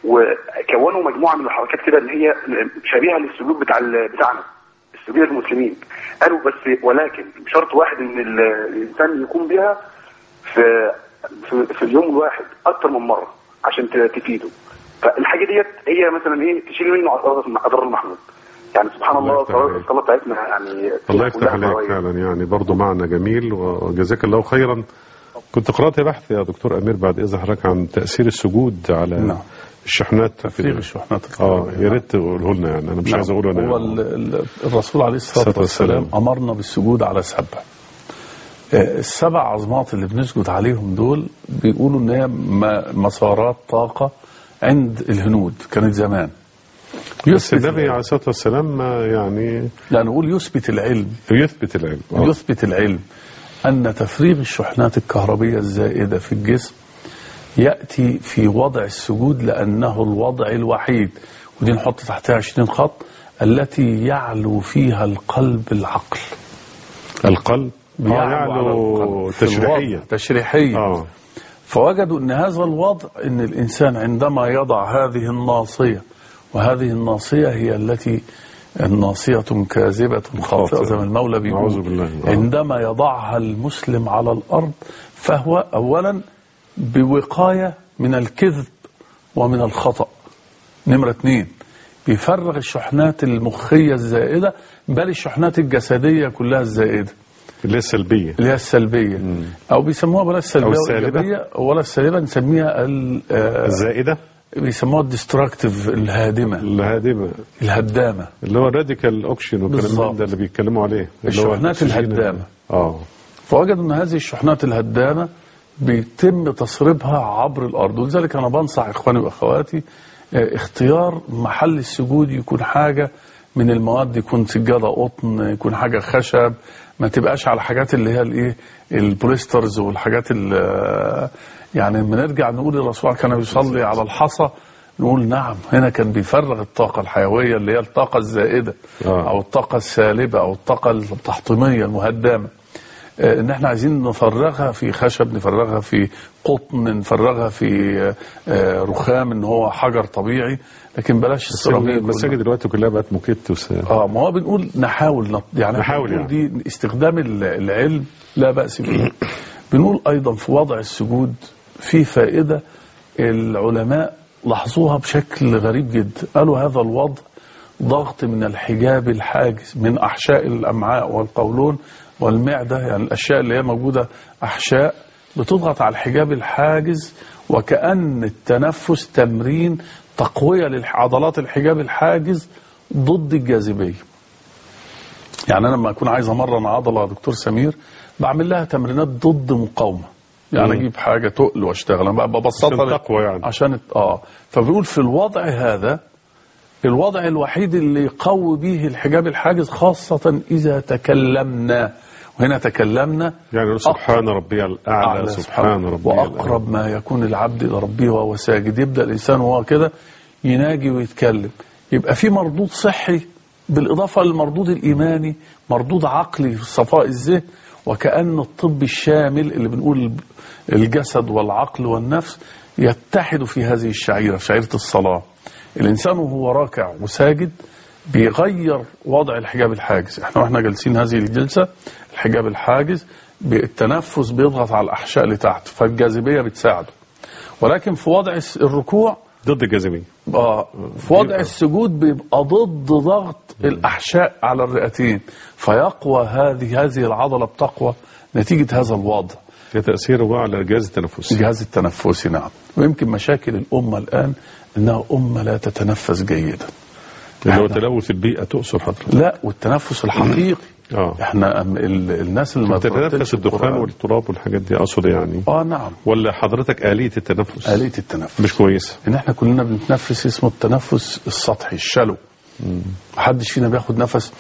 وكونوا مجموعة من الحركات كده إن هي شبيهة للسلوك بتاع ال- بتاعنا السجود المسلمين قالوا بس ولكن بشرط واحد ان ال- الانسان يقوم بها في في, في اليوم الواحد اكتر من مره عشان ت- تفيده فالحاجه ديت هي مثلا ايه تشيل منه اضرار اضرار المحمود يعني سبحان الله الله يفتح الصلاه عليك. الصلاة بتاعتنا يعني الله يفتح كلها عليك فوائد. فعلا يعني برضه معنى جميل وجزاك الله خيرا كنت قرأت بحث يا دكتور أمير بعد إذن حضرتك عن تأثير السجود على نعم. الشحنات تفريغ الشحنات اه الكهربائية. يا ريت تقوله لنا يعني انا مش عايز اقوله انا هو ال- ال- الرسول عليه الصلاة الصلاة والسلام. والسلام أمرنا بالسجود على سبع آه، السبع عظمات اللي بنسجد عليهم دول بيقولوا ان هي م- مسارات طاقة عند الهنود كانت زمان بس يثبت النبي عليه الصلاه والسلام ما يعني لا نقول يثبت العلم يثبت العلم آه. يثبت العلم أن تفريغ الشحنات الكهربية الزائدة في الجسم يأتي في وضع السجود لأنه الوضع الوحيد ودي نحط تحتها 20 خط التي يعلو فيها القلب العقل القلب آه، يعلو على يعلو القلب في تشريحيا الوضع. تشريحيا اه فوجدوا أن هذا الوضع أن الإنسان عندما يضع هذه الناصية وهذه الناصية هي التي الناصية كاذبة خاطئة خاطئة. زي ما المولى بيقول أعوذ بالله. آه. عندما يضعها المسلم على الأرض فهو أولا بوقاية من الكذب ومن الخطأ نمرة اثنين بيفرغ الشحنات المخية الزائدة بل الشحنات الجسدية كلها الزائدة اللي هي السلبيه اللي هي السلبية أو بيسموها بلاش سلبية أو السالبة. والإيجابية ولا السالبة نسميها ال- آه، الزائده بيسموها الديستراكتيف الهادمة الهادمه الهدامة اللي هو الراديكال اوكشن والكلام بالظبط. من ده اللي بيتكلموا عليه اللي هو الشحنات الأكسجين. الهدامة. اه فوجدوا ان هذه الشحنات الهدامه بيتم تسريبها عبر الارض ولذلك انا بنصح اخواني واخواتي آه، اختيار محل السجود يكون حاجه من المواد يكون سجاده قطن يكون حاجه خشب ما تبقاش على حاجات اللي هي الايه البوليسترز والحاجات ال- يعني لما نرجع نقول الرسول كان بيصلي على الحصى نقول نعم هنا كان بيفرغ الطاقة الحيوية اللي هي الطاقة الزائدة آه. أو الطاقة السالبة أو الطاقة التحطيمية المهدمة آه، ان احنا عايزين نفرغها في خشب نفرغها في قطن نفرغها في آه، آه، رخام ان هو حجر طبيعي لكن بلاش السيراميك المساجد دلوقتي كلها بقت موكيت وس... اه ما هو بنقول نحاول نط... يعني نحاول بنقول دي استخدام ال- العلم لا بأس فيه بنقول أيضا في وضع السجود في فائدة العلماء لاحظوها بشكل غريب جدا قالوا هذا الوضع ضغط من الحجاب الحاجز من أحشاء الأمعاء والقولون والمعدة يعني الأشياء اللي هي موجودة أحشاء بتضغط على الحجاب الحاجز وكأن التنفس تمرين تقوية لعضلات الحجاب الحاجز ضد الجاذبية يعني انا لما اكون عايز امرن عضله يا دكتور سمير بعمل لها تمرينات ضد مقاومه يعني اجيب حاجه تقل واشتغل انا بقى ببسطها عشان لل- تقوى يعني. عشان الت- اه فبيقول في الوضع هذا الوضع الوحيد اللي يقوي به الحجاب الحاجز خاصة إذا تكلمنا وهنا تكلمنا يعني نقول سبحان ربي الاعلى أعلى سبحان ربي الأعلى. وأقرب ما يكون العبد إلى ربه وهو ساجد يبدأ الإنسان وهو كده يناجي ويتكلم يبقى في مردود صحي بالإضافة للمردود الإيماني مردود عقلي في صفاء الذهن وكأن الطب الشامل اللي بنقول الجسد والعقل والنفس يتحدوا في هذه الشعيرة في شعيرة الصلاة الإنسان وهو راكع وساجد بيغير وضع الحجاب الحاجز احنا واحنا جالسين هذه الجلسة الحجاب الحاجز بالتنفس بيضغط على الأحشاء اللي تحت فالجاذبية بتساعده ولكن في وضع الس- الركوع ضد الجاذبيه آه في وضع السجود بيبقى ضد ضغط الأحشاء على الرئتين فيقوى هذه هذه العضلة بتقوى نتيجة هذا الوضع في تاثيره بقى على الجهاز التنفسي الجهاز التنفسي نعم ويمكن مشاكل الأمة الآن أنها أمة لا تتنفس جيدا اللي هو تلوث البيئه تقصد حضرتك لا والتنفس الحقيقي اه احنا أم- ال- الناس اللي ما تتنفس ترتلش الدخان القرآن. والتراب والحاجات دي اقصد يعني اه نعم ولا حضرتك آلية التنفس آلية التنفس مش كويسة ان احنا كلنا بنتنفس اسمه التنفس السطحي الشلو محدش فينا بياخد نفس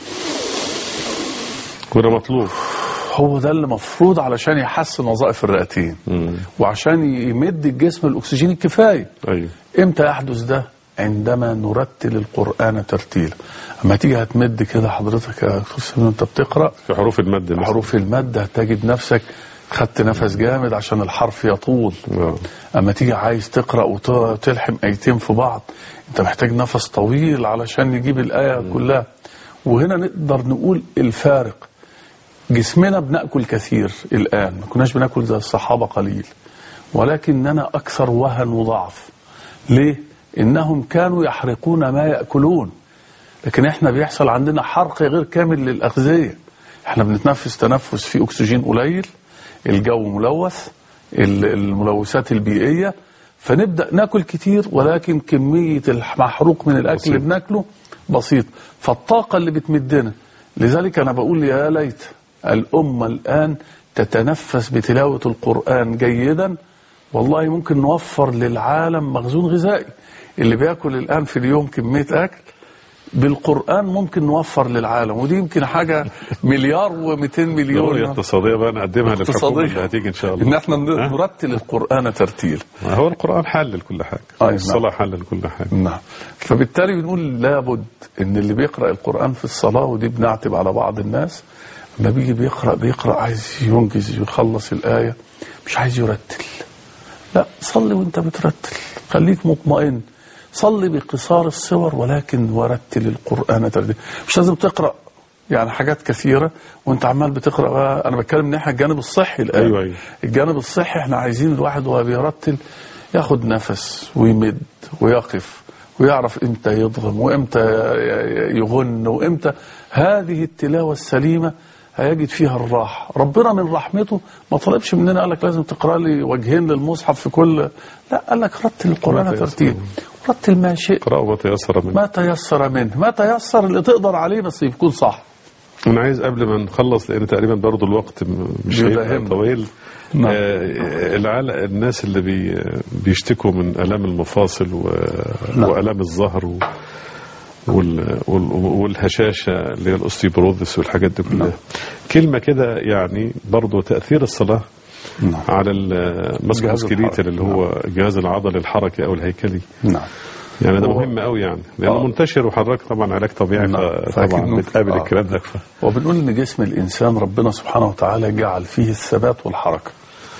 وده مطلوب هو ده اللي مفروض علشان يحسن وظائف الرئتين وعشان يمد الجسم الاكسجين الكفايه ايوه امتى يحدث ده عندما نرتل القران ترتيلا اما تيجي هتمد كده حضرتك يا أستاذ وانت بتقرا في حروف المد مثلا. حروف المد هتجد نفسك خدت نفس جامد عشان الحرف يطول آه. اما تيجي عايز تقرا وت- وتلحم ايتين في بعض انت محتاج نفس طويل علشان يجيب الايه كلها وهنا نقدر نقول الفارق جسمنا بناكل كثير الان ما كناش بناكل زي الصحابه قليل ولكننا اكثر وهن وضعف ليه انهم كانوا يحرقون ما ياكلون لكن احنا بيحصل عندنا حرق غير كامل للاغذيه احنا بنتنفس تنفس فيه اكسجين قليل الجو ملوث ال- الملوثات البيئيه فنبدا ناكل كتير ولكن كميه المحروق من الاكل اللي بناكله بسيط فالطاقه اللي بتمدنا لذلك انا بقول يا ليت الامه الان تتنفس بتلاوه القران جيدا والله ممكن نوفر للعالم مخزون غذائي اللي بياكل الان في اليوم كميه اكل بالقران ممكن نوفر للعالم ودي يمكن حاجه مليار و200 رؤية مليون اقتصادية بقى نقدمها للحكومة اقتصادية. اللي هتيجي إن شاء الله ان احنا ها؟ نرتل القران ترتيل هو القرآن حل لكل حاجة أي نعم. الصلاة حل لكل حاجة نعم فبالتالي بنقول لابد ان اللي بيقرا القران في الصلاه ودي بنعتب على بعض الناس لما بيجي بيقرا بيقرا عايز ينجز يخلص الايه مش عايز يرتل لا صلي وانت بترتل خليك مطمئن صلي بقصار الصور ولكن ورتل القران ترتيلا مش لازم تقرا يعني حاجات كثيره وانت عمال بتقرا بقى انا بتكلم من ناحيه الجانب الصحي الان أيوة، أيوة. الجانب الصحي احنا عايزين الواحد وهو بيرتل ياخد نفس ويمد ويقف ويعرف امتى يضغم وامتى يغن وامتى هذه التلاوه السليمه هيجد فيها الراحه ربنا من رحمته ما طلبش مننا قال لك لازم تقرا لي وجهين للمصحف في كل لا قال لك رتل ما القران تيسر ترتيل رتل ما شئت اقرأوا ما تيسر منه ما تيسر منه ما تيسر اللي تقدر عليه بس يكون صح أنا عايز قبل ما نخلص لأن تقريبا برضه الوقت م- مش هيبقى بيداهمنا. طويل نعم. آه العل... الناس اللي بي... بيشتكوا من آلام المفاصل و... نعم. وآلام الظهر و... وال... وال... والهشاشة اللي هي الأوستيوبروزس والحاجات دي كلها كلمة كده يعني برضه تأثير الصلاة نعم على المسكو الجهاز سكيليتال الحركي. اللي هو الجهاز العضلي الحركي أو الهيكلي نعم يعني ده هو- مهم قوي يعني لأنه آه. منتشر وحضرتك طبعا علاج طبيعي نعم. فأكيد طبعا ممكن. بتقابل آه. الكلام ده ف... وبنقول ان جسم الانسان ربنا سبحانه وتعالى جعل فيه الثبات والحركه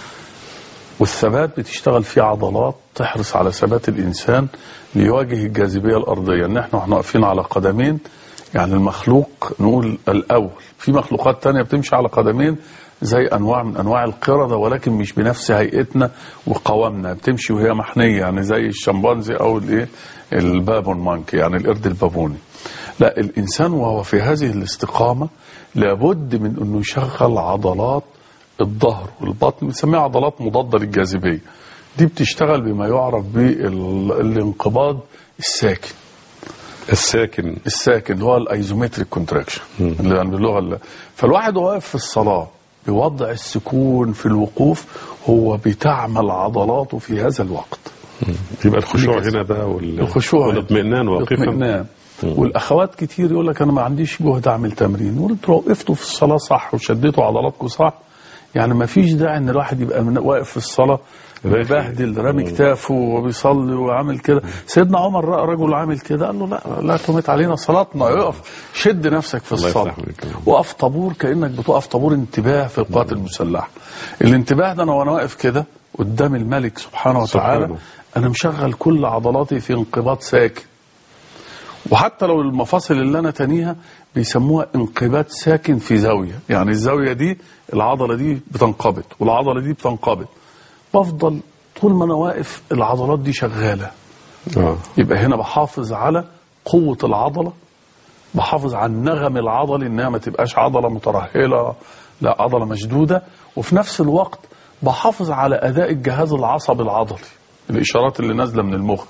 والثبات بتشتغل فيه عضلات تحرص على ثبات الانسان ليواجه الجاذبيه الارضيه ان احنا واحنا واقفين على قدمين يعني المخلوق نقول الاول في مخلوقات تانية بتمشي على قدمين زي انواع من انواع القرده ولكن مش بنفس هيئتنا وقوامنا بتمشي وهي محنيه يعني زي الشمبانزي او الايه البابون مانكي يعني القرد البابوني لا الانسان وهو في هذه الاستقامه لابد من انه يشغل عضلات الظهر والبطن بنسميها عضلات مضاده للجاذبيه دي بتشتغل بما يعرف بالانقباض الساكن الساكن الساكن اللي هو الايزومتريك كونتراكشن اللي يعني باللغه اللي فالواحد وهو واقف في الصلاه بوضع السكون في الوقوف هو بتعمل عضلاته في هذا الوقت يبقى الخشوع كده. هنا ده وال... الخشوع والاطمئنان واقفا الاطمئنان والاخوات كتير يقول لك انا ما عنديش جهد اعمل تمرين وانتوا لو وقفتوا في الصلاه صح وشديتوا عضلاتكم صح يعني ما فيش داعي ان الواحد يبقى من واقف في الصلاه بيبهدل رامي كتافه وبيصلي وعامل كده سيدنا عمر راى رجل عامل كده قال له لا لا تمت علينا صلاتنا يقف شد نفسك في الله الصلاه يفتح عليك. وقف طابور كانك بتقف طابور انتباه في القوات المسلحه الانتباه ده انا وانا واقف كده قدام الملك سبحانه وتعالى سبحانه. انا مشغل كل عضلاتي في انقباض ساكن وحتى لو المفاصل اللي انا تانيها بيسموها انقباض ساكن في زاويه يعني الزاويه دي العضله دي بتنقبض والعضله دي بتنقبض بفضل طول ما انا واقف العضلات دي شغاله اه يبقى هنا بحافظ على قوه العضله بحافظ على النغم العضلي انها ما تبقاش عضله مترهله لا عضله مشدوده وفي نفس الوقت بحافظ على اداء الجهاز العصبي العضلي الاشارات اللي نازله من المخ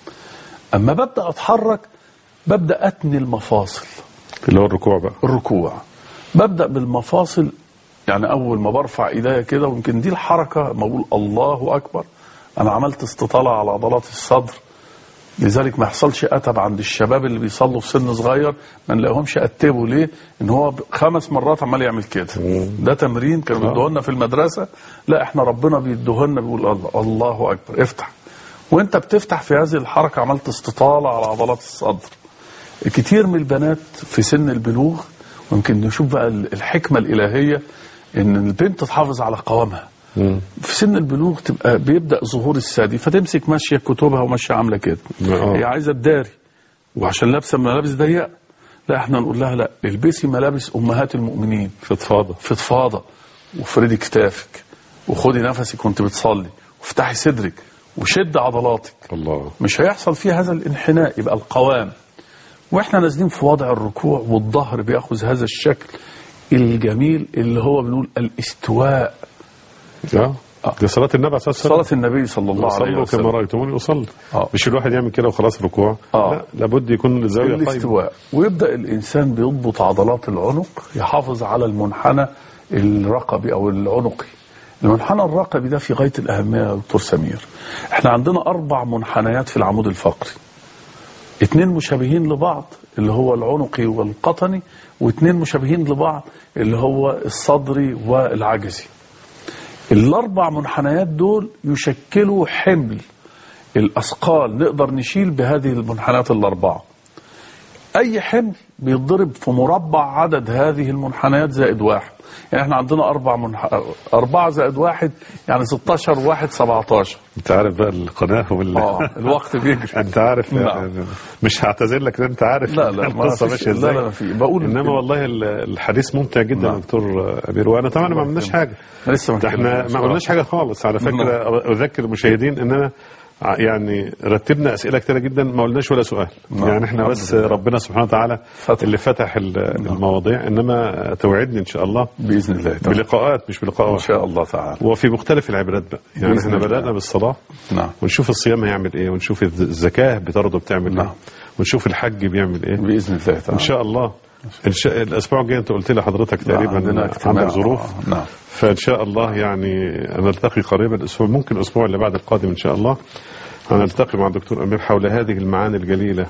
اما ببدا اتحرك ببدا اتني المفاصل اللي هو الركوع بقى الركوع ببدا بالمفاصل يعني اول ما برفع ايديا كده ويمكن دي الحركه ما اقول الله اكبر انا عملت استطاله على عضلات الصدر لذلك ما يحصلش اتب عند الشباب اللي بيصلوا في سن صغير ما نلاقيهمش اتبوا ليه؟ ان هو ب- خمس مرات عمال يعمل كده ده تمرين كانوا بيدوه لنا في المدرسه لا احنا ربنا بيدوه لنا بيقول الله, الله اكبر افتح وانت بتفتح في هذه الحركه عملت استطاله على عضلات الصدر كتير من البنات في سن البلوغ ممكن نشوف بقى الحكمه الالهيه ان البنت تحافظ على قوامها في سن البلوغ تبقى بيبدا ظهور الثدي فتمسك ماشيه كتبها وماشيه عامله كده آه. هي عايزه تداري وعشان لابسه ملابس ضيقه لا احنا نقول لها لا البسي ملابس امهات المؤمنين فضفاضه فضفاضه وافردي كتافك وخدي نفسك وانت بتصلي وافتحي صدرك وشد عضلاتك الله مش هيحصل فيه هذا الانحناء يبقى القوام واحنا نازلين في وضع الركوع والظهر بياخذ هذا الشكل الجميل اللي هو بنقول الاستواء اه دي صلاه النبي عليه الصلاه والسلام صلاة النبي صلى الله عليه صلوا كما وسلم رايتموني اصلي آه. مش الواحد يعمل كده وخلاص ركوع آه. لا لابد يكون الزاويه قايمه الاستواء ويبدا الانسان بيضبط عضلات العنق يحافظ على المنحنى الرقبي او العنقي المنحنى الرقبي ده في غايه الاهميه يا دكتور سمير احنا عندنا اربع منحنيات في العمود الفقري اتنين مشابهين لبعض اللي هو العنقي والقطني واتنين مشابهين لبعض اللي هو الصدري والعجزي الاربع منحنيات دول يشكلوا حمل الاثقال نقدر نشيل بهذه المنحنيات الاربعه اي حمل بيتضرب في مربع عدد هذه المنحنيات زائد واحد يعني احنا عندنا اربع منح... اربعه زائد واحد يعني 16 واحد 17 انت عارف بقى القناه وال اه الوقت بيجري انت عارف نعم. يعني مش هعتذر لك انت عارف لا لا ما القصه فيش- ماشيه لا ازاي لا ما في بقول انما والله ال- الحديث ممتع جدا يا نعم. دكتور امير وانا طبعا ما عملناش حاجه لسه ما ده احنا اتكلمناش. ما عملناش حاجه خالص على فكره اذكر المشاهدين اننا ع- يعني رتبنا اسئله كتيره جدا ما قلناش ولا سؤال نعم. يعني احنا الحمد بس لله. ربنا سبحانه وتعالى فتح. اللي فتح ال- المواضيع انما توعدني ان شاء الله باذن الله تعالى. بلقاءات مش بلقاء ان واحد شاء الله تعالى وفي مختلف العبادات بقى يعني بإذن احنا الله. بدانا بالصلاه نعم ونشوف الصيام هيعمل ايه ونشوف الز- الزكاه بترضى بتعمل نعم. ايه ونشوف الحج بيعمل ايه باذن الله تعالى ان شاء الله إن شاء الاسبوع الجاي انت قلت لي حضرتك تقريبا عندنا اجتماع. عندك ظروف آه، نعم. فان شاء الله يعني نلتقي قريبا الاسبوع ممكن الاسبوع اللي بعد القادم ان شاء الله هنلتقي مع الدكتور امير حول هذه المعاني الجليله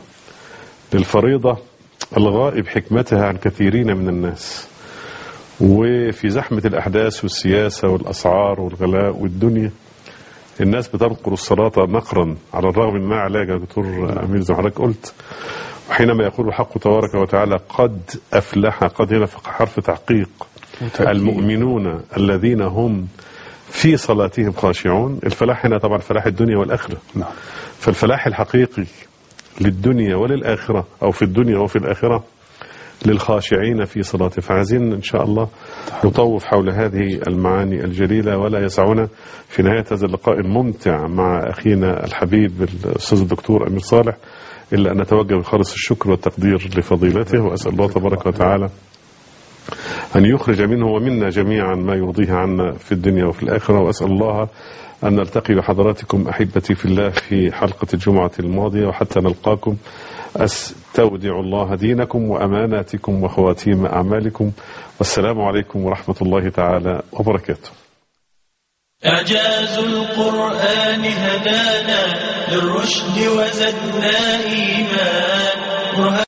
للفريضه الغائب حكمتها عن كثيرين من الناس وفي زحمه الاحداث والسياسه والاسعار والغلاء والدنيا الناس بتنقر الصلاة نقرا على الرغم من ما علاج يا دكتور أمير زي ما حضرتك قلت وحينما يقول الحق تبارك وتعالى قد أفلح قد هنا حرف تحقيق وتأكيد. المؤمنون الذين هم في صلاتهم خاشعون الفلاح هنا طبعا فلاح الدنيا والآخرة نعم فالفلاح الحقيقي للدنيا وللآخرة أو في الدنيا وفي الآخرة للخاشعين في صلاته فعايزين إن شاء الله نطوف حول هذه المعاني الجليلة ولا يسعنا في نهاية هذا اللقاء الممتع مع أخينا الحبيب الأستاذ الدكتور أمير صالح إلا أن نتوجه بخالص الشكر والتقدير لفضيلته وأسأل الله تبارك وتعالى أن يخرج منه ومنا جميعا ما يرضيه عنا في الدنيا وفي الآخرة وأسأل الله أن نلتقي بحضراتكم أحبتي في الله في حلقة الجمعة الماضية وحتى نلقاكم أستودع الله دينكم وأماناتكم وخواتيم أعمالكم والسلام عليكم ورحمة الله تعالى وبركاته إعجاز القرآن هدانا للرشد وزدنا إيمان